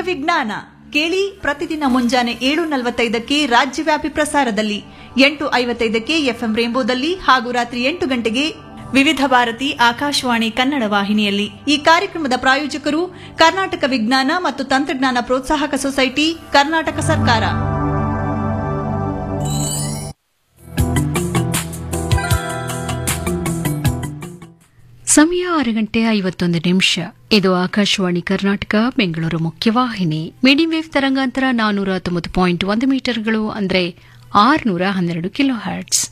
ವಿಜ್ಞಾನ ಕೇಳಿ ಪ್ರತಿದಿನ ಮುಂಜಾನೆ ಏಳು ನಲವತ್ತೈದಕ್ಕೆ ರಾಜ್ಯವ್ಯಾಪಿ ಪ್ರಸಾರದಲ್ಲಿ ಎಂಟು ಐವತ್ತೈದಕ್ಕೆ ಎಫ್ಎಂ ರೇಂಬೋದಲ್ಲಿ ಹಾಗೂ ರಾತ್ರಿ ಎಂಟು ಗಂಟೆಗೆ ವಿವಿಧ ಭಾರತಿ ಆಕಾಶವಾಣಿ ಕನ್ನಡ ವಾಹಿನಿಯಲ್ಲಿ ಈ ಕಾರ್ಯಕ್ರಮದ ಪ್ರಾಯೋಜಕರು ಕರ್ನಾಟಕ ವಿಜ್ಞಾನ ಮತ್ತು ತಂತ್ರಜ್ಞಾನ ಪ್ರೋತ್ಸಾಹಕ ಸೊಸೈಟಿ ಕರ್ನಾಟಕ ಸರ್ಕಾರ ಸಮಯ ಆರು ಗಂಟೆ ಐವತ್ತೊಂದು ನಿಮಿಷ ಇದು ಆಕಾಶವಾಣಿ ಕರ್ನಾಟಕ ಬೆಂಗಳೂರು ಮುಖ್ಯವಾಹಿನಿ ಮೀಡಿಯಂ ವೇವ್ ತರಂಗಾಂತರ ನಾನ್ನೂರ ತೊಂಬತ್ತು ಪಾಯಿಂಟ್ ಒಂದು ಮೀಟರ್ಗಳು ಅಂದರೆ ಆರುನೂರ ಹನ್ನೆರಡು ಕಿಲೋ ಹರ್ಟ್ಸ್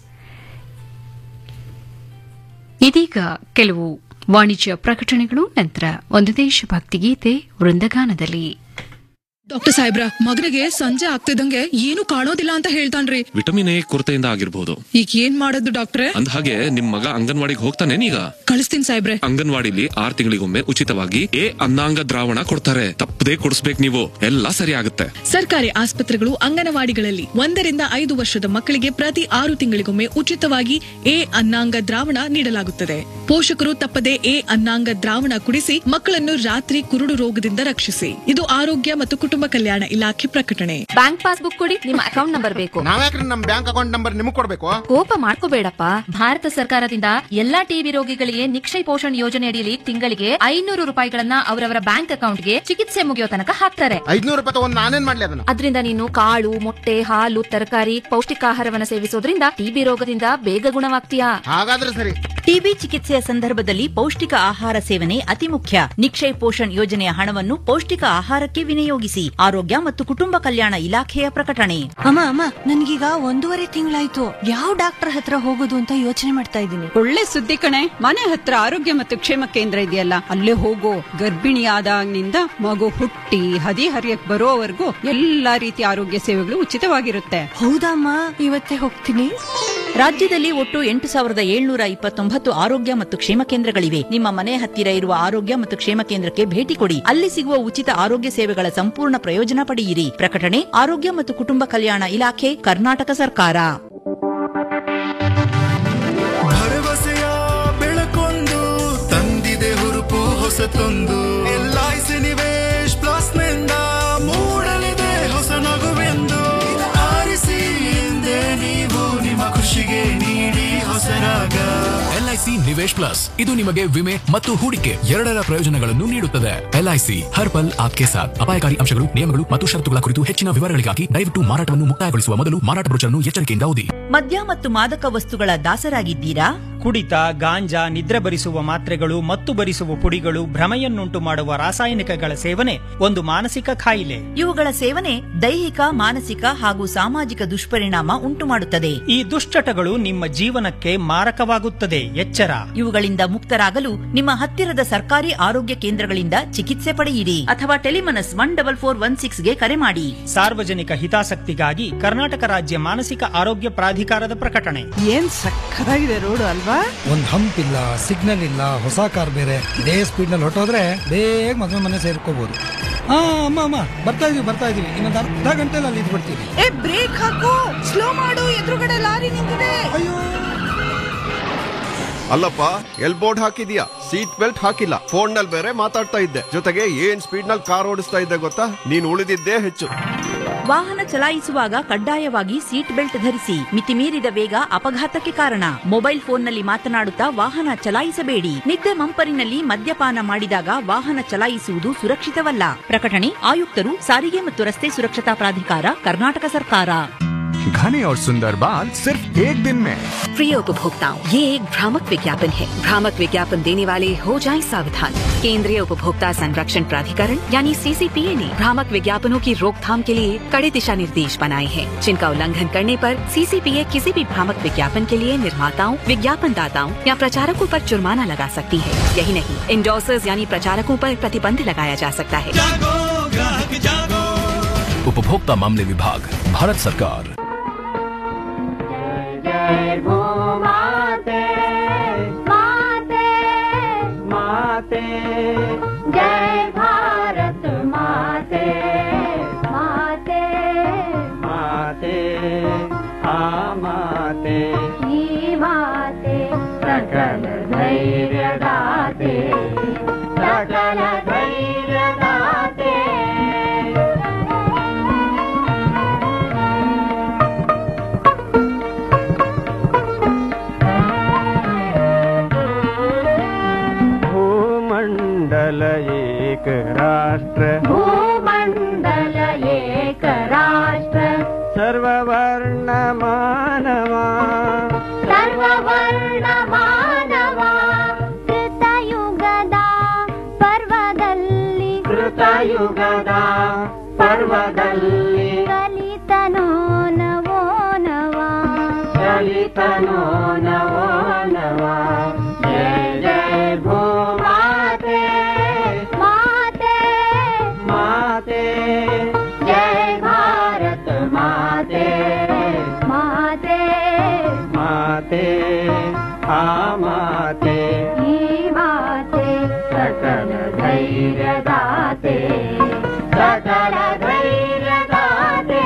ಇದೀಗ ಕೆಲವು ವಾಣಿಜ್ಯ ಪ್ರಕಟಣೆಗಳು ನಂತರ ಒಂದು ದೇಶಭಕ್ತಿ ಗೀತೆ ವೃಂದಗಾನದಲ್ಲಿ ಡಾಕ್ಟರ್ ಸಾಹೇಬ್ರ ಮಗನಿಗೆ ಸಂಜೆ ಆಗ್ತಿದಂಗೆ ಏನು ಕಾಣೋದಿಲ್ಲ ಅಂತ ಹೇಳ್ತಾನ್ರಿ ವಿಟಮಿನ್ ಎ ಕೊರತೆಯಿಂದ ಆಗಿರ್ಬೋದು ಈಗ ಏನ್ ಮಾಡೋದು ಡಾಕ್ಟ್ರೆ ಅಂದ ಹಾಗೆ ನಿಮ್ ಮಗ ಅಂಗನವಾಡಿಗೆ ಹೋಗ್ತಾನೇನೀಗ ಕಳಿಸ್ತೀನಿ ಸಾಹೇಬ್ರೆ ಅಂಗನವಾಡಿಲಿ ಆರ್ ತಿಂಗಳಿಗೊಮ್ಮೆ ಉಚಿತವಾಗಿ ಎ ಅನ್ನಾಂಗ ದ್ರಾವಣ ಕೊಡ್ತಾರೆ ತಪ್ಪದೇ ಕೊಡಿಸ್ಬೇಕು ನೀವು ಎಲ್ಲ ಸರಿ ಆಗುತ್ತೆ ಸರ್ಕಾರಿ ಆಸ್ಪತ್ರೆಗಳು ಅಂಗನವಾಡಿಗಳಲ್ಲಿ ಒಂದರಿಂದ ಐದು ವರ್ಷದ ಮಕ್ಕಳಿಗೆ ಪ್ರತಿ ಆರು ತಿಂಗಳಿಗೊಮ್ಮೆ ಉಚಿತವಾಗಿ ಎ ಅನ್ನಾಂಗ ದ್ರಾವಣ ನೀಡಲಾಗುತ್ತದೆ ಪೋಷಕರು ತಪ್ಪದೆ ಎ ಅನ್ನಾಂಗ ದ್ರಾವಣ ಕುಡಿಸಿ ಮಕ್ಕಳನ್ನು ರಾತ್ರಿ ಕುರುಡು ರೋಗದಿಂದ ರಕ್ಷಿಸಿ ಇದು ಆರೋಗ್ಯ ಮತ್ತು ಕುಟುಂಬ ಕಲ್ಯಾಣ ಇಲಾಖೆ ಪ್ರಕಟಣೆ ಬ್ಯಾಂಕ್ ಪಾಸ್ಬುಕ್ ಕೊಡಿ ನಿಮ್ಮ ಅಕೌಂಟ್ ನಂಬರ್ ಬೇಕು ನಾವ್ಯಾಕ್ರಿ ನಮ್ ಬ್ಯಾಂಕ್ ಅಕೌಂಟ್ ನಂಬರ್ ನಿಮಗ್ ಕೊಡ್ಬೇಕು ಕೋಪ ಮಾಡ್ಕೋಬೇಡಪ್ಪ ಭಾರತ ಸರ್ಕಾರದಿಂದ ಎಲ್ಲಾ ಟಿಬಿ ರೋಗಿಗಳಿಗೆ ನಿಕ್ಷಯ ಪೋಷಣ್ ಯೋಜನೆ ಅಡಿಯಲ್ಲಿ ತಿಂಗಳಿಗೆ ಐನೂರು ರೂಪಾಯಿಗಳನ್ನ ಅವರವರ ಬ್ಯಾಂಕ್ ಅಕೌಂಟ್ಗೆ ಚಿಕಿತ್ಸೆ ಮುಗಿಯೋ ತನಕ ಹಾಕ್ತಾರೆ ಐದ್ನೂರು ರೂಪಾಯಿ ತಗೊಂಡ್ ನಾನೇನ್ ಮಾಡ್ಲಿ ಅದನ್ನ ಅದರಿಂದ ನೀನು ಕಾಳು ಮೊಟ್ಟೆ ಹಾಲು ತರಕಾರಿ ಪೌಷ್ಟಿಕಾಹಾರವನ್ನ ಸೇವಿಸೋದ್ರಿಂದ ಟಿಬಿ ರೋಗದಿಂದ ಬೇಗ ಗುಣವಾಗ್ತೀಯಾ ಹಾಗಾದ್ರೆ ಸರಿ ಟಿಬಿ ಚಿಕಿತ್ಸೆಯ ಸಂದರ್ಭದಲ್ಲಿ ಪೌಷ್ಟಿಕ ಆಹಾರ ಸೇವನೆ ಅತಿ ಮುಖ್ಯ ನಿಕ್ಷಯ್ ಪೋಷಣ್ ಯೋಜನೆಯ ಹಣವನ್ನು ಪೌಷ್ಟಿಕ ಆಹಾರಕ್ಕೆ ವಿನಿಯೋಗಿಸಿ ಆರೋಗ್ಯ ಮತ್ತು ಕುಟುಂಬ ಕಲ್ಯಾಣ ಇಲಾಖೆಯ ಪ್ರಕಟಣೆ ಅಮ್ಮ ಅಮ್ಮ ನನ್ಗೀಗ ಒಂದೂವರೆ ತಿಂಗಳಾಯ್ತು ಯಾವ ಡಾಕ್ಟರ್ ಹತ್ರ ಹೋಗೋದು ಅಂತ ಯೋಚನೆ ಮಾಡ್ತಾ ಇದ್ದೀನಿ ಒಳ್ಳೆ ಸುದ್ದಿ ಕಣೆ ಮನೆ ಹತ್ರ ಆರೋಗ್ಯ ಮತ್ತು ಕ್ಷೇಮ ಕೇಂದ್ರ ಇದೆಯಲ್ಲ ಅಲ್ಲೇ ಹೋಗೋ ಗರ್ಭಿಣಿಯಾದಾಗಿನಿಂದ ಮಗು ಹುಟ್ಟಿ ಹದಿ ಹರಿಯಕ್ ಬರೋವರೆಗೂ ಎಲ್ಲಾ ರೀತಿಯ ಆರೋಗ್ಯ ಸೇವೆಗಳು ಉಚಿತವಾಗಿರುತ್ತೆ ಹೌದಮ್ಮ ಇವತ್ತೇ ಹೋಗ್ತೀನಿ ರಾಜ್ಯದಲ್ಲಿ ಒಟ್ಟು ಎಂಟು ಸಾವಿರದ ಏಳ್ನೂರ ಇಪ್ಪತ್ತೊಂಬತ್ತು ಆರೋಗ್ಯ ಮತ್ತು ಕ್ಷೇಮ ಕೇಂದ್ರಗಳಿವೆ ನಿಮ್ಮ ಮನೆ ಹತ್ತಿರ ಇರುವ ಆರೋಗ್ಯ ಮತ್ತು ಕ್ಷೇಮ ಕೇಂದ್ರಕ್ಕೆ ಭೇಟಿ ಕೊಡಿ ಅಲ್ಲಿ ಸಿಗುವ ಉಚಿತ ಆರೋಗ್ಯ ಸೇವೆಗಳ ಸಂಪೂರ್ಣ ಪ್ರಯೋಜನ ಪಡೆಯಿರಿ ಪ್ರಕಟಣೆ ಆರೋಗ್ಯ ಮತ್ತು ಕುಟುಂಬ ಕಲ್ಯಾಣ ಇಲಾಖೆ ಕರ್ನಾಟಕ ಸರ್ಕಾರ ಭರವಸೆಯ ಬೆಳಕೊಂದು ತಂದಿದೆ ಹುರುಪು ಹೊಸತೊಂದು ಎಲ್ಐಸಿ ನಿವೇಶ್ ಪ್ಲಸ್ ನಿಂದ ಮೂಡಲಿದೆ ಹೊಸ ನಗುವೆಂದು ಆರಿಸಿ ಹಿಂದೆ ನೀವು ನಿಮ್ಮ ಖುಷಿಗೆ ನೀಡಿ ಹೊಸರಾಗ ಎಲ್ಐಸಿ ನಿವೇಶ್ ಪ್ಲಸ್ ಇದು ನಿಮಗೆ ವಿಮೆ ಮತ್ತು ಹೂಡಿಕೆ ಎರಡರ ಪ್ರಯೋಜನಗಳನ್ನು ನೀಡುತ್ತದೆ ಎಲ್ಐಸಿ ಹರ್ ಪಲ್ ಆಪ್ಕೆ ಸಾಥ್ ಅಪಾಯಕಾರಿ ಅಂಶಗಳು ನಿಯಮಗಳು ಮತ್ತು ಷರತ್ತುಗಳ ಕುರಿತು ಹೆಚ್ಚಿನ ವಿವರಗಳಿಗಾಗಿ ದಯವಿಟ್ಟು ಮಾರಾಟವನ್ನು ಮುಕ್ತಾಯಗೊಳಿಸುವ ಮೊದಲು ಮಾರಾಟ ಬ್ರೋಚರ್ನ್ನು ಎಚ್ಚರಿಕೆಯಿಂದ ಓದಿ ಮದ್ಯ ಮತ್ತು ಮಾದಕ ವಸ್ತುಗಳ ದಾಸರಾಗಿದ್ದೀರಾ ಕುಡಿತ ಗಾಂಜಾ ನಿದ್ರೆ ಬರಿಸುವ ಮಾತ್ರೆಗಳು ಮತ್ತು ಬರಿಸುವ ಪುಡಿಗಳು ಭ್ರಮೆಯನ್ನುಂಟು ಮಾಡುವ ರಾಸಾಯನಿಕಗಳ ಸೇವನೆ ಒಂದು ಮಾನಸಿಕ ಕಾಯಿಲೆ ಇವುಗಳ ಸೇವನೆ ದೈಹಿಕ ಮಾನಸಿಕ ಹಾಗೂ ಸಾಮಾಜಿಕ ದುಷ್ಪರಿಣಾಮ ಉಂಟುಮಾಡುತ್ತದೆ ಈ ದುಶ್ಚಟಗಳು ನಿಮ್ಮ ಜೀವನಕ್ಕೆ ಮಾರಕವಾಗುತ್ತದೆ ಎಚ್ಚರ ಇವುಗಳಿಂದ ಮುಕ್ತರಾಗಲು ನಿಮ್ಮ ಹತ್ತಿರದ ಸರ್ಕಾರಿ ಆರೋಗ್ಯ ಕೇಂದ್ರಗಳಿಂದ ಚಿಕಿತ್ಸೆ ಪಡೆಯಿರಿ ಅಥವಾ Telemanas one double four one six ಗೆ ಕರೆ ಮಾಡಿ ಸಾರ್ವಜನಿಕ ಹಿತಾಸಕ್ತಿಗಾಗಿ ಕರ್ನಾಟಕ ರಾಜ್ಯ ಮಾನಸಿಕ ಆರೋಗ್ಯ ಪ್ರಾಧಿಕಾರದ ಪ್ರಕಟಣೆ ಏನ್ ಸಕ್ಕದಾಗಿದೆ ರೋಡ್ ಅಲ್ವಾ ಒಂದ್ ಹಂಪ್ ಇಲ್ಲ ಸಿಗ್ನಲ್ ಇಲ್ಲ ಹೊಸ ಕಾರ್ ಬೇರೆ ಇದೇ ಸ್ಪೀಡ್ ನಲ್ಲಿ ಹೊಟ್ಟೋದ್ರೆ ಬೇಗ ಮದುವೆ ಮನೆ ಸೇರ್ಕೋಬಹುದು ಹಾ ಅಮ್ಮ ಅಮ್ಮ ಬರ್ತಾ ಇದೀವಿ ಬರ್ತಾ ಇದೀವಿ ಇನ್ನೊಂದು ಅರ್ಧ ಗಂಟೆಲಿ ಅಲ್ಲಿ ಇದ್ಬಿಡ್ತೀವಿ ಏ ಬ್ರೇಕ್ ಹಾಕು ಸ್ಲೋ ಮಾಡು ಎದುರುಗಡೆ ಲಾರಿ ನಿಂತಿದೆ ಅಯ್ಯೋ ಅಲ್ಲಪ್ಪ ಎಲ್ ಬೋರ್ಡ್ ಹಾಕಿದ್ಯಾ ಸೀಟ್ ಬೆಲ್ಟ್ ಹಾಕಿಲ್ಲ ಫೋನ್ ನಲ್ಲಿ ಬೇರೆ ಮಾತಾಡ್ತಾ ಇದ್ದೆ ಜೊತೆಗೆ ಏನ್ ಸ್ಪೀಡ್ ನಲ್ಲಿ ಕಾರ್ ಓಡಿಸ್ತಾ ಇದ್ದೆ ಗೊತ್ತಾ ನೀನ್ ಉಳಿದಿದ್ದೇ ಹೆಚ್ಚು ವಾಹನ ಚಲಾಯಿಸುವಾಗ ಕಡ್ಡಾಯವಾಗಿ ಸೀಟ್ ಬೆಲ್ಟ್ ಧರಿಸಿ ಮಿತಿಮೀರಿದ ವೇಗ ಅಪಘಾತಕ್ಕೆ ಕಾರಣ ಮೊಬೈಲ್ ಫೋನ್ನಲ್ಲಿ ಮಾತನಾಡುತ್ತಾ ವಾಹನ ಚಲಾಯಿಸಬೇಡಿ ನಿದ್ದೆ ಮಂಪರಿನಲ್ಲಿ ಮದ್ಯಪಾನ ಮಾಡಿದಾಗ ವಾಹನ ಚಲಾಯಿಸುವುದು ಸುರಕ್ಷಿತವಲ್ಲ ಪ್ರಕಟಣೆ ಆಯುಕ್ತರು ಸಾರಿಗೆ ಮತ್ತು ರಸ್ತೆ ಸುರಕ್ಷತಾ ಪ್ರಾಧಿಕಾರ ಕರ್ನಾಟಕ ಸರ್ಕಾರ घने और सुंदर बाल सिर्फ एक दिन में प्रिय उपभोक्ताओं ये एक भ्रामक विज्ञापन है भ्रामक विज्ञापन देने वाले हो जाएं सावधान केंद्रीय उपभोक्ता संरक्षण प्राधिकरण यानी सीसीपीए ने भ्रामक विज्ञापनों की रोकथाम के लिए कड़े दिशा निर्देश बनाए हैं जिनका उल्लंघन करने पर सीसीपीए किसी भी भ्रामक विज्ञापन के लिए निर्माताओं विज्ञापन दाताओं या प्रचारकों पर जुर्माना लगा सकती है यही नहीं इंडोसर्स यानी प्रचारकों पर प्रतिबंध लगाया जा सकता है उपभोक्ता मामले विभाग भारत सरकार माते माते माते जय भारत माते माते माते आमाते ही माते सकल धैर्य दाते सकल धैर्य दाते ರಾಷ್ಟ್ರ ಭೂಮಂಡಲ ಏಕ ರಾಷ್ಟ್ರ ಸರ್ವವರ್ಣ ಮಾನವ ಸರ್ವವರ್ಣ ಮಾನವ ಕೃತಯುಗದ ಪರ್ವದಲ್ಲಿ ಕೃತಯುಗದ ಪರ್ವದಲ್ಲಿ ಕಲಿತನೋ ನವೋ ನವ ಚಲಿತನೋ ನವೋ ನವ ಜಯ ಜಯ ಭೂಮಾತೆ ಮಾತೆ ಮಾತೆ ಜಯ ಭಾರತ ಮಾತೆ ಮಾತೆ ಮಾತೆ ಆ ಮಾತೆ ಈ ಮಾತೆ ಸಕಲ ಧೈರ್ಯದಾತೆ ಸಕಲ ಧೈರ್ಯದಾತೆ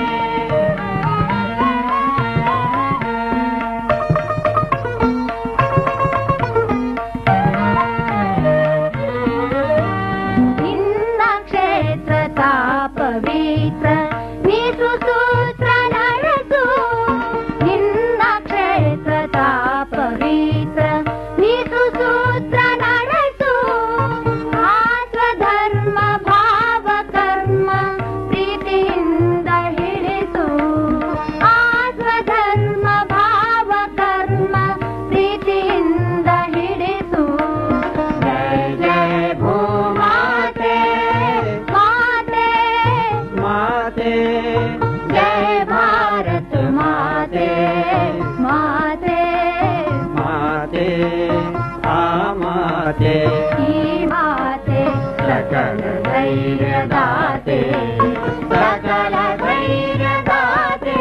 ನಿನ್ನ ಕ್ಷೇತ್ರ ತಾಪವಿತ್ರ ನೀಸು ಸೂತ್ರ ನರಸು ನಿನ್ನ ಕ್ಷೇತ್ರ ತಾಪವಿತ್ರ ನೀಸು ಸೂತ್ರ ನರಸು ಆತ್ಮಧರ್ಮ ಭಾವ ಕರ್ಮ ಪ್ರೀತಿಯಿಂದ ಹಿಡಿಸು ಆತ್ಮಧರ್ಮ ಭಾವ ಕರ್ಮ ಪ್ರೀತಿಯಿಂದ ಹಿಡಿಸು ಜಯ ಜಯ ಭೂಮಾತೆ ಮಾತೆ ಮಾತೆ ಜಯ ಭಾರತ ಮಾತೆ ಮಾತೆ ಮಾತೆ ಆ ಮಾತೆ ಈ ಮಾತೆ ಸಕಲ ಧೈರ್ಯದಾತೆ ಸಕಲ ಧೈರ್ಯದಾತೆ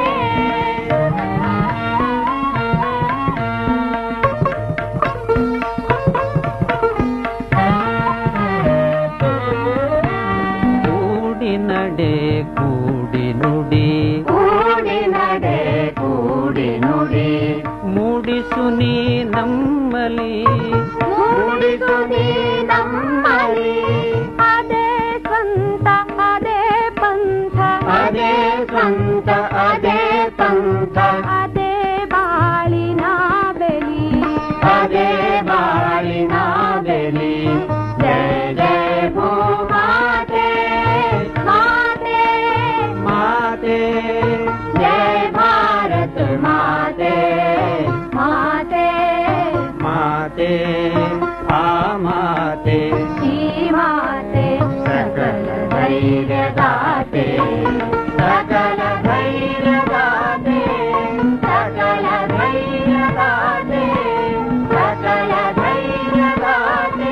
ಕೂಡಿ ನಡೆ ಕೂಡಿ ನುಡಿ ಕೂಡಿ ನಡೆ ಕೂಡಿ ನುಡಿ ಮೂಡಿಸು ನೀ ನಮ್ಮಲಿ ಮೂಡಿಸು ನೀ ನಮ್ಮಲ್ಲಿ ಅದೇ ಸ್ವಂತ ಅದೇ ಪಂಥ ಅದೇ ಸ್ವಂತ ಅದೇ ಪಂಥ ಅದೇ ಬಾಳಿನ ಬೆಲಿ ಅದೇ ಬಾಳಿನ ಬೆಲಿ ಜಯ ಜಯ ಭೂಮಾತೆ ಮಾತೆ ಮಾತೆ ಜಯ ಭಾರತ ಮಾತೆ ಮಾತೆ ಮಾತೆ ಆ ಮಾತೆ ಈ ಮಾತೆ ಸಕಲ ಧೈರ್ಯದಾತೆ ಸಕಲ ಧೈರ್ಯದಾತೆ ಸಕಲ ಧೈರ್ಯದಾತೆ ಸಕಲ ಧೈರ್ಯದಾತೆ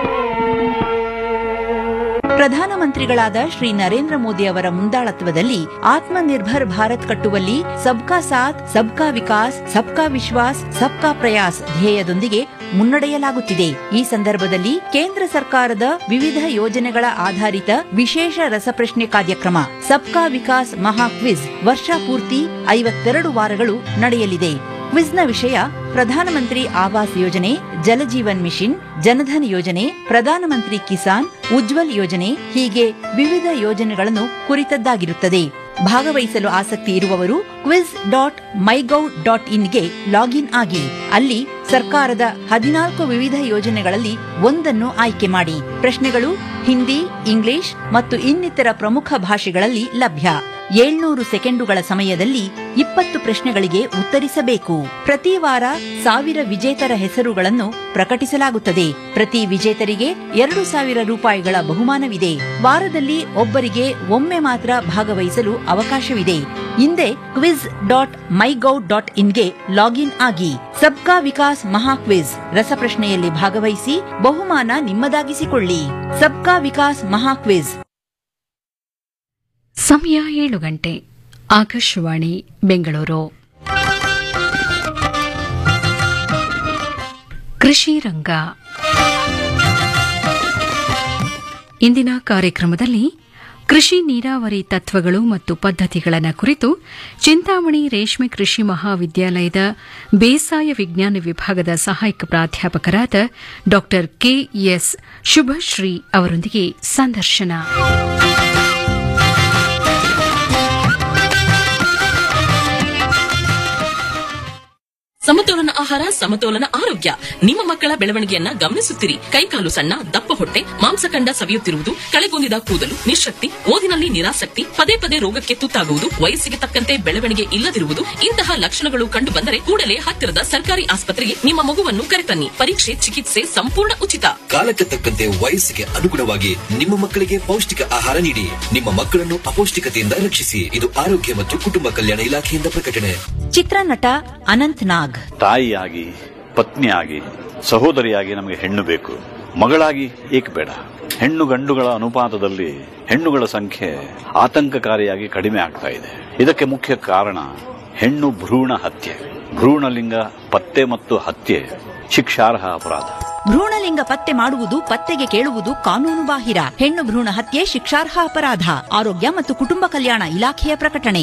ಪ್ರಧಾನಮಂತ್ರಿಗಳಾದ ಶ್ರೀ ನರೇಂದ್ರ ಮೋದಿ ಅವರ ಮುಂದಾಳತ್ವದಲ್ಲಿ ಆತ್ಮನಿರ್ಭರ್ ಭಾರತ್ ಕಟ್ಟುವಲ್ಲಿ ಸಬ್ಕಾ ಸಾಥ್ ಸಬ್ಕಾ ವಿಕಾಸ್ ಸಬ್ಕಾ ವಿಶ್ವಾಸ್ ಸಬ್ಕಾ ಪ್ರಯಾಸ್ ಧ್ಯೇಯದೊಂದಿಗೆ ಮುನ್ನಡೆಯಲಾಗುತ್ತಿದೆ ಈ ಸಂದರ್ಭದಲ್ಲಿ ಕೇಂದ್ರ ಸರ್ಕಾರದ ವಿವಿಧ ಯೋಜನೆಗಳ ಆಧಾರಿತ ವಿಶೇಷ ರಸಪ್ರಶ್ನೆ ಕಾರ್ಯಕ್ರಮ ಸಬ್ಕಾ ವಿಕಾಸ್ ಮಹಾ ಕ್ವಿಜ್ ವರ್ಷ ಪೂರ್ತಿ ಐವತ್ತೆರಡು ವಾರಗಳು ನಡೆಯಲಿದೆ ಕ್ವಿಜ್ನ ವಿಷಯ ಪ್ರಧಾನಮಂತ್ರಿ ಆವಾಸ್ ಯೋಜನೆ ಜಲಜೀವನ್ ಮಿಷನ್ ಜನಧನ್ ಯೋಜನೆ ಪ್ರಧಾನಮಂತ್ರಿ ಕಿಸಾನ್ ಉಜ್ವಲ್ ಯೋಜನೆ ಹೀಗೆ ವಿವಿಧ ಯೋಜನೆಗಳನ್ನು ಕುರಿತದ್ದಾಗಿರುತ್ತದೆ ಭಾಗವಹಿಸಲು ಆಸಕ್ತಿ ಇರುವವರು ಕ್ವಿಜ್ ಡಾಟ್ ಮೈಗೌ ಡಾಟ್ ಇನ್ಗೆ ಲಾಗಿನ್ ಆಗಿ ಅಲ್ಲಿ ಸರ್ಕಾರದ ಹದಿನಾಲ್ಕು ವಿವಿಧ ಯೋಜನೆಗಳಲ್ಲಿ ಒಂದನ್ನು ಆಯ್ಕೆ ಮಾಡಿ ಪ್ರಶ್ನೆಗಳು ಹಿಂದಿ ಇಂಗ್ಲಿಷ್ ಮತ್ತು ಇನ್ನಿತರ ಪ್ರಮುಖ ಭಾಷೆಗಳಲ್ಲಿ ಲಭ್ಯ ಏಳ್ನೂರು ಸೆಕೆಂಡುಗಳ ಸಮಯದಲ್ಲಿ ಇಪ್ಪತ್ತು ಪ್ರಶ್ನೆಗಳಿಗೆ ಉತ್ತರಿಸಬೇಕು ಪ್ರತಿ ವಾರ ಸಾವಿರ ವಿಜೇತರ ಹೆಸರುಗಳನ್ನು ಪ್ರಕಟಿಸಲಾಗುತ್ತದೆ ಪ್ರತಿ ವಿಜೇತರಿಗೆ ಎರಡು ಸಾವಿರ ರೂಪಾಯಿಗಳ ಬಹುಮಾನವಿದೆ ವಾರದಲ್ಲಿ ಒಬ್ಬರಿಗೆ ಒಮ್ಮೆ ಮಾತ್ರ ಭಾಗವಹಿಸಲು ಅವಕಾಶವಿದೆ ಹಿಂದೆ ಕ್ವಿಜ್ ಡಾಟ್ ಮೈಗೌ ಡಾಟ್ ಇನ್ಗೆ ಲಾಗಿನ್ ಆಗಿ ಸಬ್ಕಾ ವಿಕಾಸ್ ಮಹಾ ಕ್ವಿಜ್ ರಸಪ್ರಶ್ನೆಯಲ್ಲಿ ಭಾಗವಹಿಸಿ ಬಹುಮಾನ ನಿಮ್ಮದಾಗಿಸಿಕೊಳ್ಳಿ ಸಬ್ಕಾ ವಿಕಾಸ್ ಮಹಾ ಕ್ವಿಜ್ ಸಮಯ ಏಳು ಗಂಟೆ ಆಕಾಶವಾಣಿ ಬೆಂಗಳೂರು ಕೃಷಿ ರಂಗ ಇಂದಿನ ಕಾರ್ಯಕ್ರಮದಲ್ಲಿ ಕೃಷಿ ನೀರಾವರಿ ತತ್ವಗಳು ಮತ್ತು ಪದ್ಧತಿಗಳನ್ನು ಕುರಿತು ಚಿಂತಾಮಣಿ ರೇಷ್ಮೆ ಕೃಷಿ ಮಹಾವಿದ್ಯಾಲಯದ ಬೇಸಾಯ ವಿಜ್ಞಾನ ವಿಭಾಗದ ಸಹಾಯಕ ಪ್ರಾಧ್ಯಾಪಕರಾದ ಡಾ ಕೆಎಸ್ ಶುಭಶ್ರೀ ಅವರೊಂದಿಗೆ ಸಂದರ್ಶನ ಸಮತೋಲನ ಆಹಾರ ಸಮತೋಲನ ಆರೋಗ್ಯ ನಿಮ್ಮ ಮಕ್ಕಳ ಬೆಳವಣಿಗೆಯನ್ನ ಗಮನಿಸುತ್ತಿರಿ ಕೈಕಾಲು ಸಣ್ಣ ದಪ್ಪ ಹೊಟ್ಟೆ ಮಾಂಸಖಂಡ ಸವಿಯುತ್ತಿರುವುದು ಕಳೆಗುಂದಿದ ಕೂದಲು ನಿಶಕ್ತಿ ಓದಿನಲ್ಲಿ ನಿರಾಸಕ್ತಿ ಪದೇ ಪದೇ ರೋಗಕ್ಕೆ ತುತ್ತಾಗುವುದು ವಯಸ್ಸಿಗೆ ತಕ್ಕಂತೆ ಬೆಳವಣಿಗೆ ಇಲ್ಲದಿರುವುದು ಇಂತಹ ಲಕ್ಷಣಗಳು ಕಂಡು ಬಂದರೆ ಕೂಡಲೇ ಹತ್ತಿರದ ಸರ್ಕಾರಿ ಆಸ್ಪತ್ರೆಗೆ ನಿಮ್ಮ ಮಗುವನ್ನು ಕರೆತನ್ನಿ ಪರೀಕ್ಷೆ ಚಿಕಿತ್ಸೆ ಸಂಪೂರ್ಣ ಉಚಿತ ಕಾಲಕ್ಕೆ ತಕ್ಕಂತೆ ವಯಸ್ಸಿಗೆ ಅನುಗುಣವಾಗಿ ನಿಮ್ಮ ಮಕ್ಕಳಿಗೆ ಪೌಷ್ಟಿಕ ಆಹಾರ ನೀಡಿ ನಿಮ್ಮ ಮಕ್ಕಳನ್ನು ಅಪೌಷ್ಟಿಕತೆಯಿಂದ ರಕ್ಷಿಸಿ ಇದು ಆರೋಗ್ಯ ಮತ್ತು ಕುಟುಂಬ ಕಲ್ಯಾಣ ಇಲಾಖೆಯಿಂದ ಪ್ರಕಟಣೆ ಚಿತ್ರನಟ ಅನಂತ್ ನಾಗ್ ತಾಯಿಯಾಗಿ ಪತ್ನಿಯಾಗಿ ಸಹೋದರಿಯಾಗಿ ನಮಗೆ ಹೆಣ್ಣು ಬೇಕು ಮಗಳಾಗಿ ಏಕೆ ಬೇಡ ಹೆಣ್ಣು ಗಂಡುಗಳ ಅನುಪಾತದಲ್ಲಿ ಹೆಣ್ಣುಗಳ ಸಂಖ್ಯೆ ಆತಂಕಕಾರಿಯಾಗಿ ಕಡಿಮೆ ಆಗ್ತಾ ಇದೆ ಇದಕ್ಕೆ ಮುಖ್ಯ ಕಾರಣ ಹೆಣ್ಣು ಭ್ರೂಣ ಹತ್ಯೆ ಭ್ರೂಣಲಿಂಗ ಪತ್ತೆ ಮತ್ತು ಹತ್ಯೆ ಶಿಕ್ಷಾರ್ಹ ಅಪರಾಧ ಭ್ರೂಣಲಿಂಗ ಪತ್ತೆ ಮಾಡುವುದು ಪತ್ತೆಗೆ ಕೇಳುವುದು ಕಾನೂನು ಬಾಹಿರ ಹೆಣ್ಣು ಭ್ರೂಣ ಹತ್ಯೆ ಶಿಕ್ಷಾರ್ಹ ಅಪರಾಧ ಆರೋಗ್ಯ ಮತ್ತು ಕುಟುಂಬ ಕಲ್ಯಾಣ ಇಲಾಖೆಯ ಪ್ರಕಟಣೆ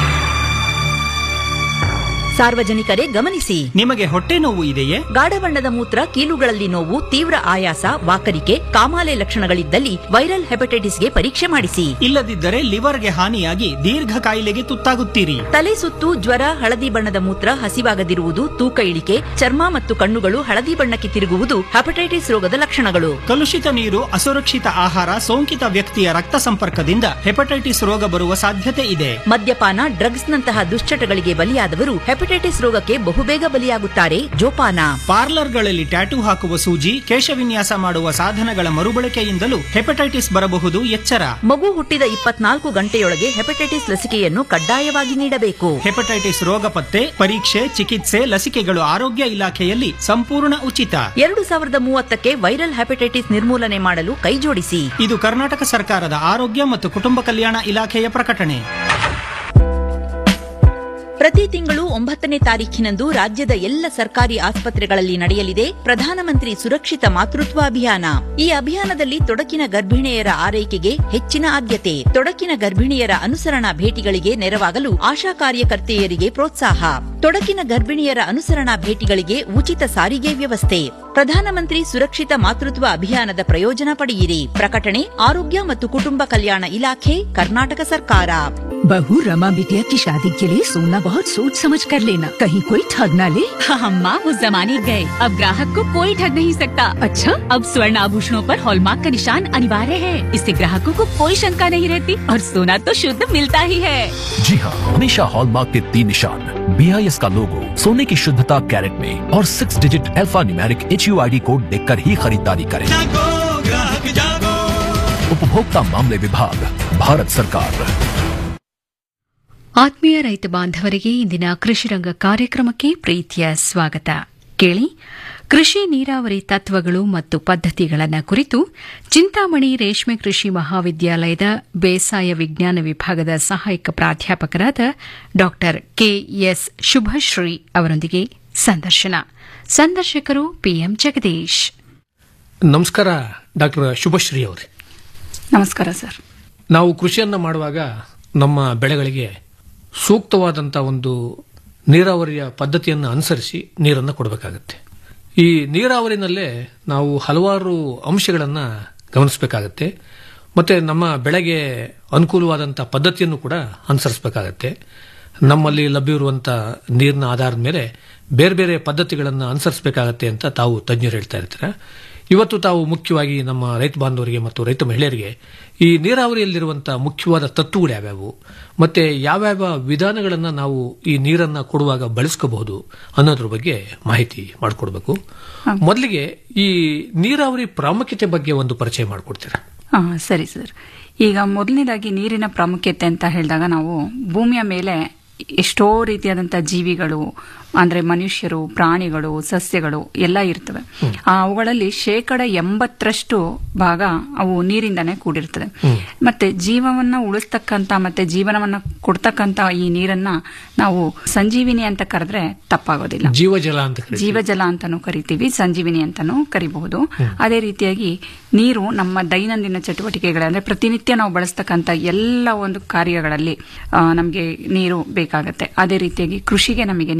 ಸಾರ್ವಜನಿಕರೇ ಗಮನಿಸಿ ನಿಮಗೆ ಹೊಟ್ಟೆ ನೋವು ಇದೆಯೇ ಗಾಢ ಬಣ್ಣದ ಮೂತ್ರ ಕೀಲುಗಳಲ್ಲಿ ನೋವು ತೀವ್ರ ಆಯಾಸ ವಾಕರಿಕೆ ಕಾಮಾಲೆ ಲಕ್ಷಣಗಳಿದ್ದಲ್ಲಿ ವೈರಲ್ ಹೆಪಟೈಟಿಸ್ಗೆ ಪರೀಕ್ಷೆ ಮಾಡಿಸಿ ಇಲ್ಲದಿದ್ದರೆ ಲಿವರ್ಗೆ ಹಾನಿಯಾಗಿ ದೀರ್ಘ ಕಾಯಿಲೆಗೆ ತುತ್ತಾಗುತ್ತೀರಿ ತಲೆ ಸುತ್ತು ಜ್ವರ ಹಳದಿ ಬಣ್ಣದ ಮೂತ್ರ ಹಸಿವಾಗದಿರುವುದು ತೂಕ ಇಳಿಕೆ ಚರ್ಮ ಮತ್ತು ಕಣ್ಣುಗಳು ಹಳದಿ ಬಣ್ಣಕ್ಕೆ ತಿರುಗುವುದು ಹೆಪಟೈಟಿಸ್ ರೋಗದ ಲಕ್ಷಣಗಳು ಕಲುಷಿತ ನೀರು ಅಸುರಕ್ಷಿತ ಆಹಾರ ಸೋಂಕಿತ ವ್ಯಕ್ತಿಯ ರಕ್ತ ಸಂಪರ್ಕದಿಂದ ಹೆಪಟೈಟಿಸ್ ರೋಗ ಬರುವ ಸಾಧ್ಯತೆ ಇದೆ ಮದ್ಯಪಾನ ಡ್ರಗ್ಸ್ ನಂತಹ ದುಶ್ಚಟಗಳಿಗೆ ಬಲಿಯಾದವರು ಹೆಪಟೈಟಿಸ್ ರೋಗಕ್ಕೆ ಬಹುಬೇಗ ಬಲಿಯಾಗುತ್ತಾರೆ ಜೋಪಾನ ಪಾರ್ಲರ್ಗಳಲ್ಲಿ ಟ್ಯಾಟೂ ಹಾಕುವ ಸೂಜಿ ಕೇಶವಿನ್ಯಾಸ ಮಾಡುವ ಸಾಧನಗಳ ಮರುಬಳಕೆಯಿಂದಲೂ ಹೆಪಟೈಟಿಸ್ ಬರಬಹುದು ಎಚ್ಚರ ಮಗು ಹುಟ್ಟಿದ ಇಪ್ಪತ್ನಾಲ್ಕು ಗಂಟೆಯೊಳಗೆ ಹೆಪಟೈಟಿಸ್ ಲಸಿಕೆಯನ್ನು ಕಡ್ಡಾಯವಾಗಿ ನೀಡಬೇಕು ಹೆಪಟೈಟಿಸ್ ರೋಗ ಪತ್ತೆ ಪರೀಕ್ಷೆ ಚಿಕಿತ್ಸೆ ಲಸಿಕೆಗಳು ಆರೋಗ್ಯ ಇಲಾಖೆಯಲ್ಲಿ ಸಂಪೂರ್ಣ ಉಚಿತ ಎರಡು ಸಾವಿರದ ಮೂವತ್ತಕ್ಕೆ ವೈರಲ್ ಹೆಪಟೈಟಿಸ್ ನಿರ್ಮೂಲನೆ ಮಾಡಲು ಕೈಜೋಡಿಸಿ ಇದು ಕರ್ನಾಟಕ ಸರ್ಕಾರದ ಆರೋಗ್ಯ ಮತ್ತು ಕುಟುಂಬ ಕಲ್ಯಾಣ ಇಲಾಖೆಯ ಪ್ರಕಟಣೆ ಪ್ರತಿ ತಿಂಗಳು ಒಂಬತ್ತನೇ ತಾರೀಖಿನಂದು ರಾಜ್ಯದ ಎಲ್ಲ ಸರ್ಕಾರಿ ಆಸ್ಪತ್ರೆಗಳಲ್ಲಿ ನಡೆಯಲಿದೆ ಪ್ರಧಾನಮಂತ್ರಿ ಸುರಕ್ಷಿತ ಮಾತೃತ್ವ ಅಭಿಯಾನ ಈ ಅಭಿಯಾನದಲ್ಲಿ ತೊಡಕಿನ ಗರ್ಭಿಣಿಯರ ಆರೈಕೆಗೆ ಹೆಚ್ಚಿನ ಆದ್ಯತೆ ತೊಡಕಿನ ಗರ್ಭಿಣಿಯರ ಅನುಸರಣಾ ಭೇಟಿಗಳಿಗೆ ನೆರವಾಗಲು ಆಶಾ ಕಾರ್ಯಕರ್ತೆಯರಿಗೆ ಪ್ರೋತ್ಸಾಹ ತೊಡಕಿನ ಗರ್ಭಿಣಿಯರ ಅನುಸರಣಾ ಭೇಟಿಗಳಿಗೆ ಉಚಿತ ಸಾರಿಗೆ ವ್ಯವಸ್ಥೆ ಪ್ರಧಾನಮಂತ್ರಿ ಸುರಕ್ಷಿತ ಮಾತೃತ್ವ ಅಭಿಯಾನದ ಪ್ರಯೋಜನ ಪಡೆಯಿರಿ ಪ್ರಕಟಣೆ ಆರೋಗ್ಯ ಮತ್ತು ಕುಟುಂಬ ಕಲ್ಯಾಣ ಇಲಾಖೆ ಕರ್ನಾಟಕ ಸರ್ಕಾರ बहू रमा बिटिया की शादी के लिए सोना बहुत सोच समझ कर लेना कहीं कोई ठग ना ले हम माँ उस जमाने गए अब ग्राहक को कोई ठग नहीं सकता अच्छा अब स्वर्ण आभूषणों पर हॉलमार्क का निशान अनिवार्य है इससे ग्राहकों को कोई शंका नहीं रहती और सोना तो शुद्ध मिलता ही है जी हाँ हमेशा हॉलमार्क के तीन निशान बी आई एस का लोगो सोने की शुद्धता कैरेट में और six digit alphanumeric H U I D code देखकर ही खरीदारी करें उपभोक्ता मामले विभाग भारत सरकार ಆತ್ಮೀಯ ರೈತ ಬಾಂಧವರಿಗೆ ಇಂದಿನ ಕೃಷಿ ರಂಗ ಕಾರ್ಯಕ್ರಮಕ್ಕೆ ಪ್ರೀತಿಯ ಸ್ವಾಗತ ಕೇಳಿ ಕೃಷಿ ನೀರಾವರಿ ತತ್ವಗಳು ಮತ್ತು ಪದ್ಧತಿಗಳನ್ನು ಕುರಿತು ಚಿಂತಾಮಣಿ ರೇಷ್ಮೆ ಕೃಷಿ ಮಹಾವಿದ್ಯಾಲಯದ ಬೇಸಾಯ ವಿಜ್ಞಾನ ವಿಭಾಗದ ಸಹಾಯಕ ಪ್ರಾಧ್ಯಾಪಕರಾದ ಡಾ ಕೆಎಸ್ ಶುಭಶ್ರೀ ಅವರೊಂದಿಗೆ ಸಂದರ್ಶನ ಸಂದರ್ಶಕರು ಪಿಎಂ ಜಗದೀಶ್ ನಮಸ್ಕಾರ ಡಾಕ್ಟರ್ ಶುಭಶ್ರೀ ಅವರೇ ನಮಸ್ಕಾರ ಸರ್ ನಾವು ಕೃಷಿಯನ್ನು ಮಾಡುವಾಗ ನಮ್ಮ ಬೆಳೆಗಳಿಗೆ ಸೂಕ್ತವಾದಂಥ ಒಂದು ನೀರಾವರಿಯ ಪದ್ಧತಿಯನ್ನು ಅನುಸರಿಸಿ ನೀರನ್ನು ಕೊಡಬೇಕಾಗತ್ತೆ ಈ ನೀರಾವರಿನಲ್ಲೇ ನಾವು ಹಲವಾರು ಅಂಶಗಳನ್ನು ಗಮನಿಸಬೇಕಾಗತ್ತೆ ಮತ್ತು ನಮ್ಮ ಬೆಳೆಗೆ ಅನುಕೂಲವಾದಂಥ ಪದ್ಧತಿಯನ್ನು ಕೂಡ ಅನುಸರಿಸಬೇಕಾಗತ್ತೆ ನಮ್ಮಲ್ಲಿ ಲಭ್ಯವಿರುವಂಥ ನೀರಿನ ಆಧಾರದ ಮೇಲೆ ಬೇರೆ ಬೇರೆ ಪದ್ಧತಿಗಳನ್ನು ಅನುಸರಿಸಬೇಕಾಗತ್ತೆ ಅಂತ ತಾವು ತಜ್ಞರು ಹೇಳ್ತಾ ಇರ್ತಾರೆ ಇವತ್ತು ತಾವು ಮುಖ್ಯವಾಗಿ ನಮ್ಮ ರೈತ ಬಾಂಧವರಿಗೆ ಮತ್ತು ರೈತ ಮಹಿಳೆಯರಿಗೆ ಈ ನೀರಾವರಿಯಲ್ಲಿರುವಂಥ ಮುಖ್ಯವಾದ ತತ್ವಗಳು ಯಾವ್ಯಾವು ಮತ್ತೆ ಯಾವ್ಯಾವ ವಿಧಾನಗಳನ್ನು ನಾವು ಈ ನೀರನ್ನು ಕೊಡುವಾಗ ಬಳಸ್ಕೋಬಹುದು ಅನ್ನೋದ್ರ ಬಗ್ಗೆ ಮಾಹಿತಿ ಮಾಡಿಕೊಡ್ಬೇಕು ಮೊದಲಿಗೆ ಈ ನೀರಾವರಿ ಪ್ರಾಮುಖ್ಯತೆ ಬಗ್ಗೆ ಒಂದು ಪರಿಚಯ ಮಾಡಿಕೊಡ್ತೀರಾ ಹಾ ಸರಿ ಸರ್ ಈಗ ಮೊದಲನೇದಾಗಿ ನೀರಿನ ಪ್ರಾಮುಖ್ಯತೆ ಅಂತ ಹೇಳಿದಾಗ ನಾವು ಭೂಮಿಯ ಮೇಲೆ ಎಷ್ಟೋ ರೀತಿಯಾದಂಥ ಜೀವಿಗಳು ಅಂದ್ರೆ ಮನುಷ್ಯರು ಪ್ರಾಣಿಗಳು ಸಸ್ಯಗಳು ಎಲ್ಲ ಇರ್ತವೆ ಆ, ಅವುಗಳಲ್ಲಿ ಶೇಕಡ ಎಂಬತ್ತರಷ್ಟು ಭಾಗ ಅವು ನೀರಿಂದಾನೇ ಕೂಡಿರ್ತದೆ ಮತ್ತೆ ಜೀವವನ್ನ ಉಳಿಸ್ತಕ್ಕಂತ ಮತ್ತೆ ಜೀವನವನ್ನ ಕೊಡ್ತಕ್ಕಂತ ಈ ನೀರನ್ನ ನಾವು ಸಂಜೀವಿನಿ ಅಂತ ಕರೆದ್ರೆ ತಪ್ಪಾಗೋದಿಲ್ಲ ಜೀವಜಲ ಅಂತ ಕರೀತೀವಿ. ಜೀವಜಲ ಅಂತಾನೂ ಕರಿತೀವಿ ಸಂಜೀವಿನಿ ಅಂತಾನೂ ಕರಿಬಹುದು ಅದೇ ರೀತಿಯಾಗಿ ನೀರು ನಮ್ಮ ದೈನಂದಿನ ಚಟುವಟಿಕೆಗಳ ಅಂದ್ರೆ ಪ್ರತಿನಿತ್ಯ ನಾವು ಬಳಸ್ತಕ್ಕಂಥ ಎಲ್ಲ ಒಂದು ಕಾರ್ಯಗಳಲ್ಲಿ ಆ, ನಮಗೆ ನೀರು ಬೇಕಾಗತ್ತೆ ಅದೇ ರೀತಿಯಾಗಿ ಕೃಷಿಗೆ ನಮಗೆ ನೀರು ಬೇಕಾಗುತ್ತೆ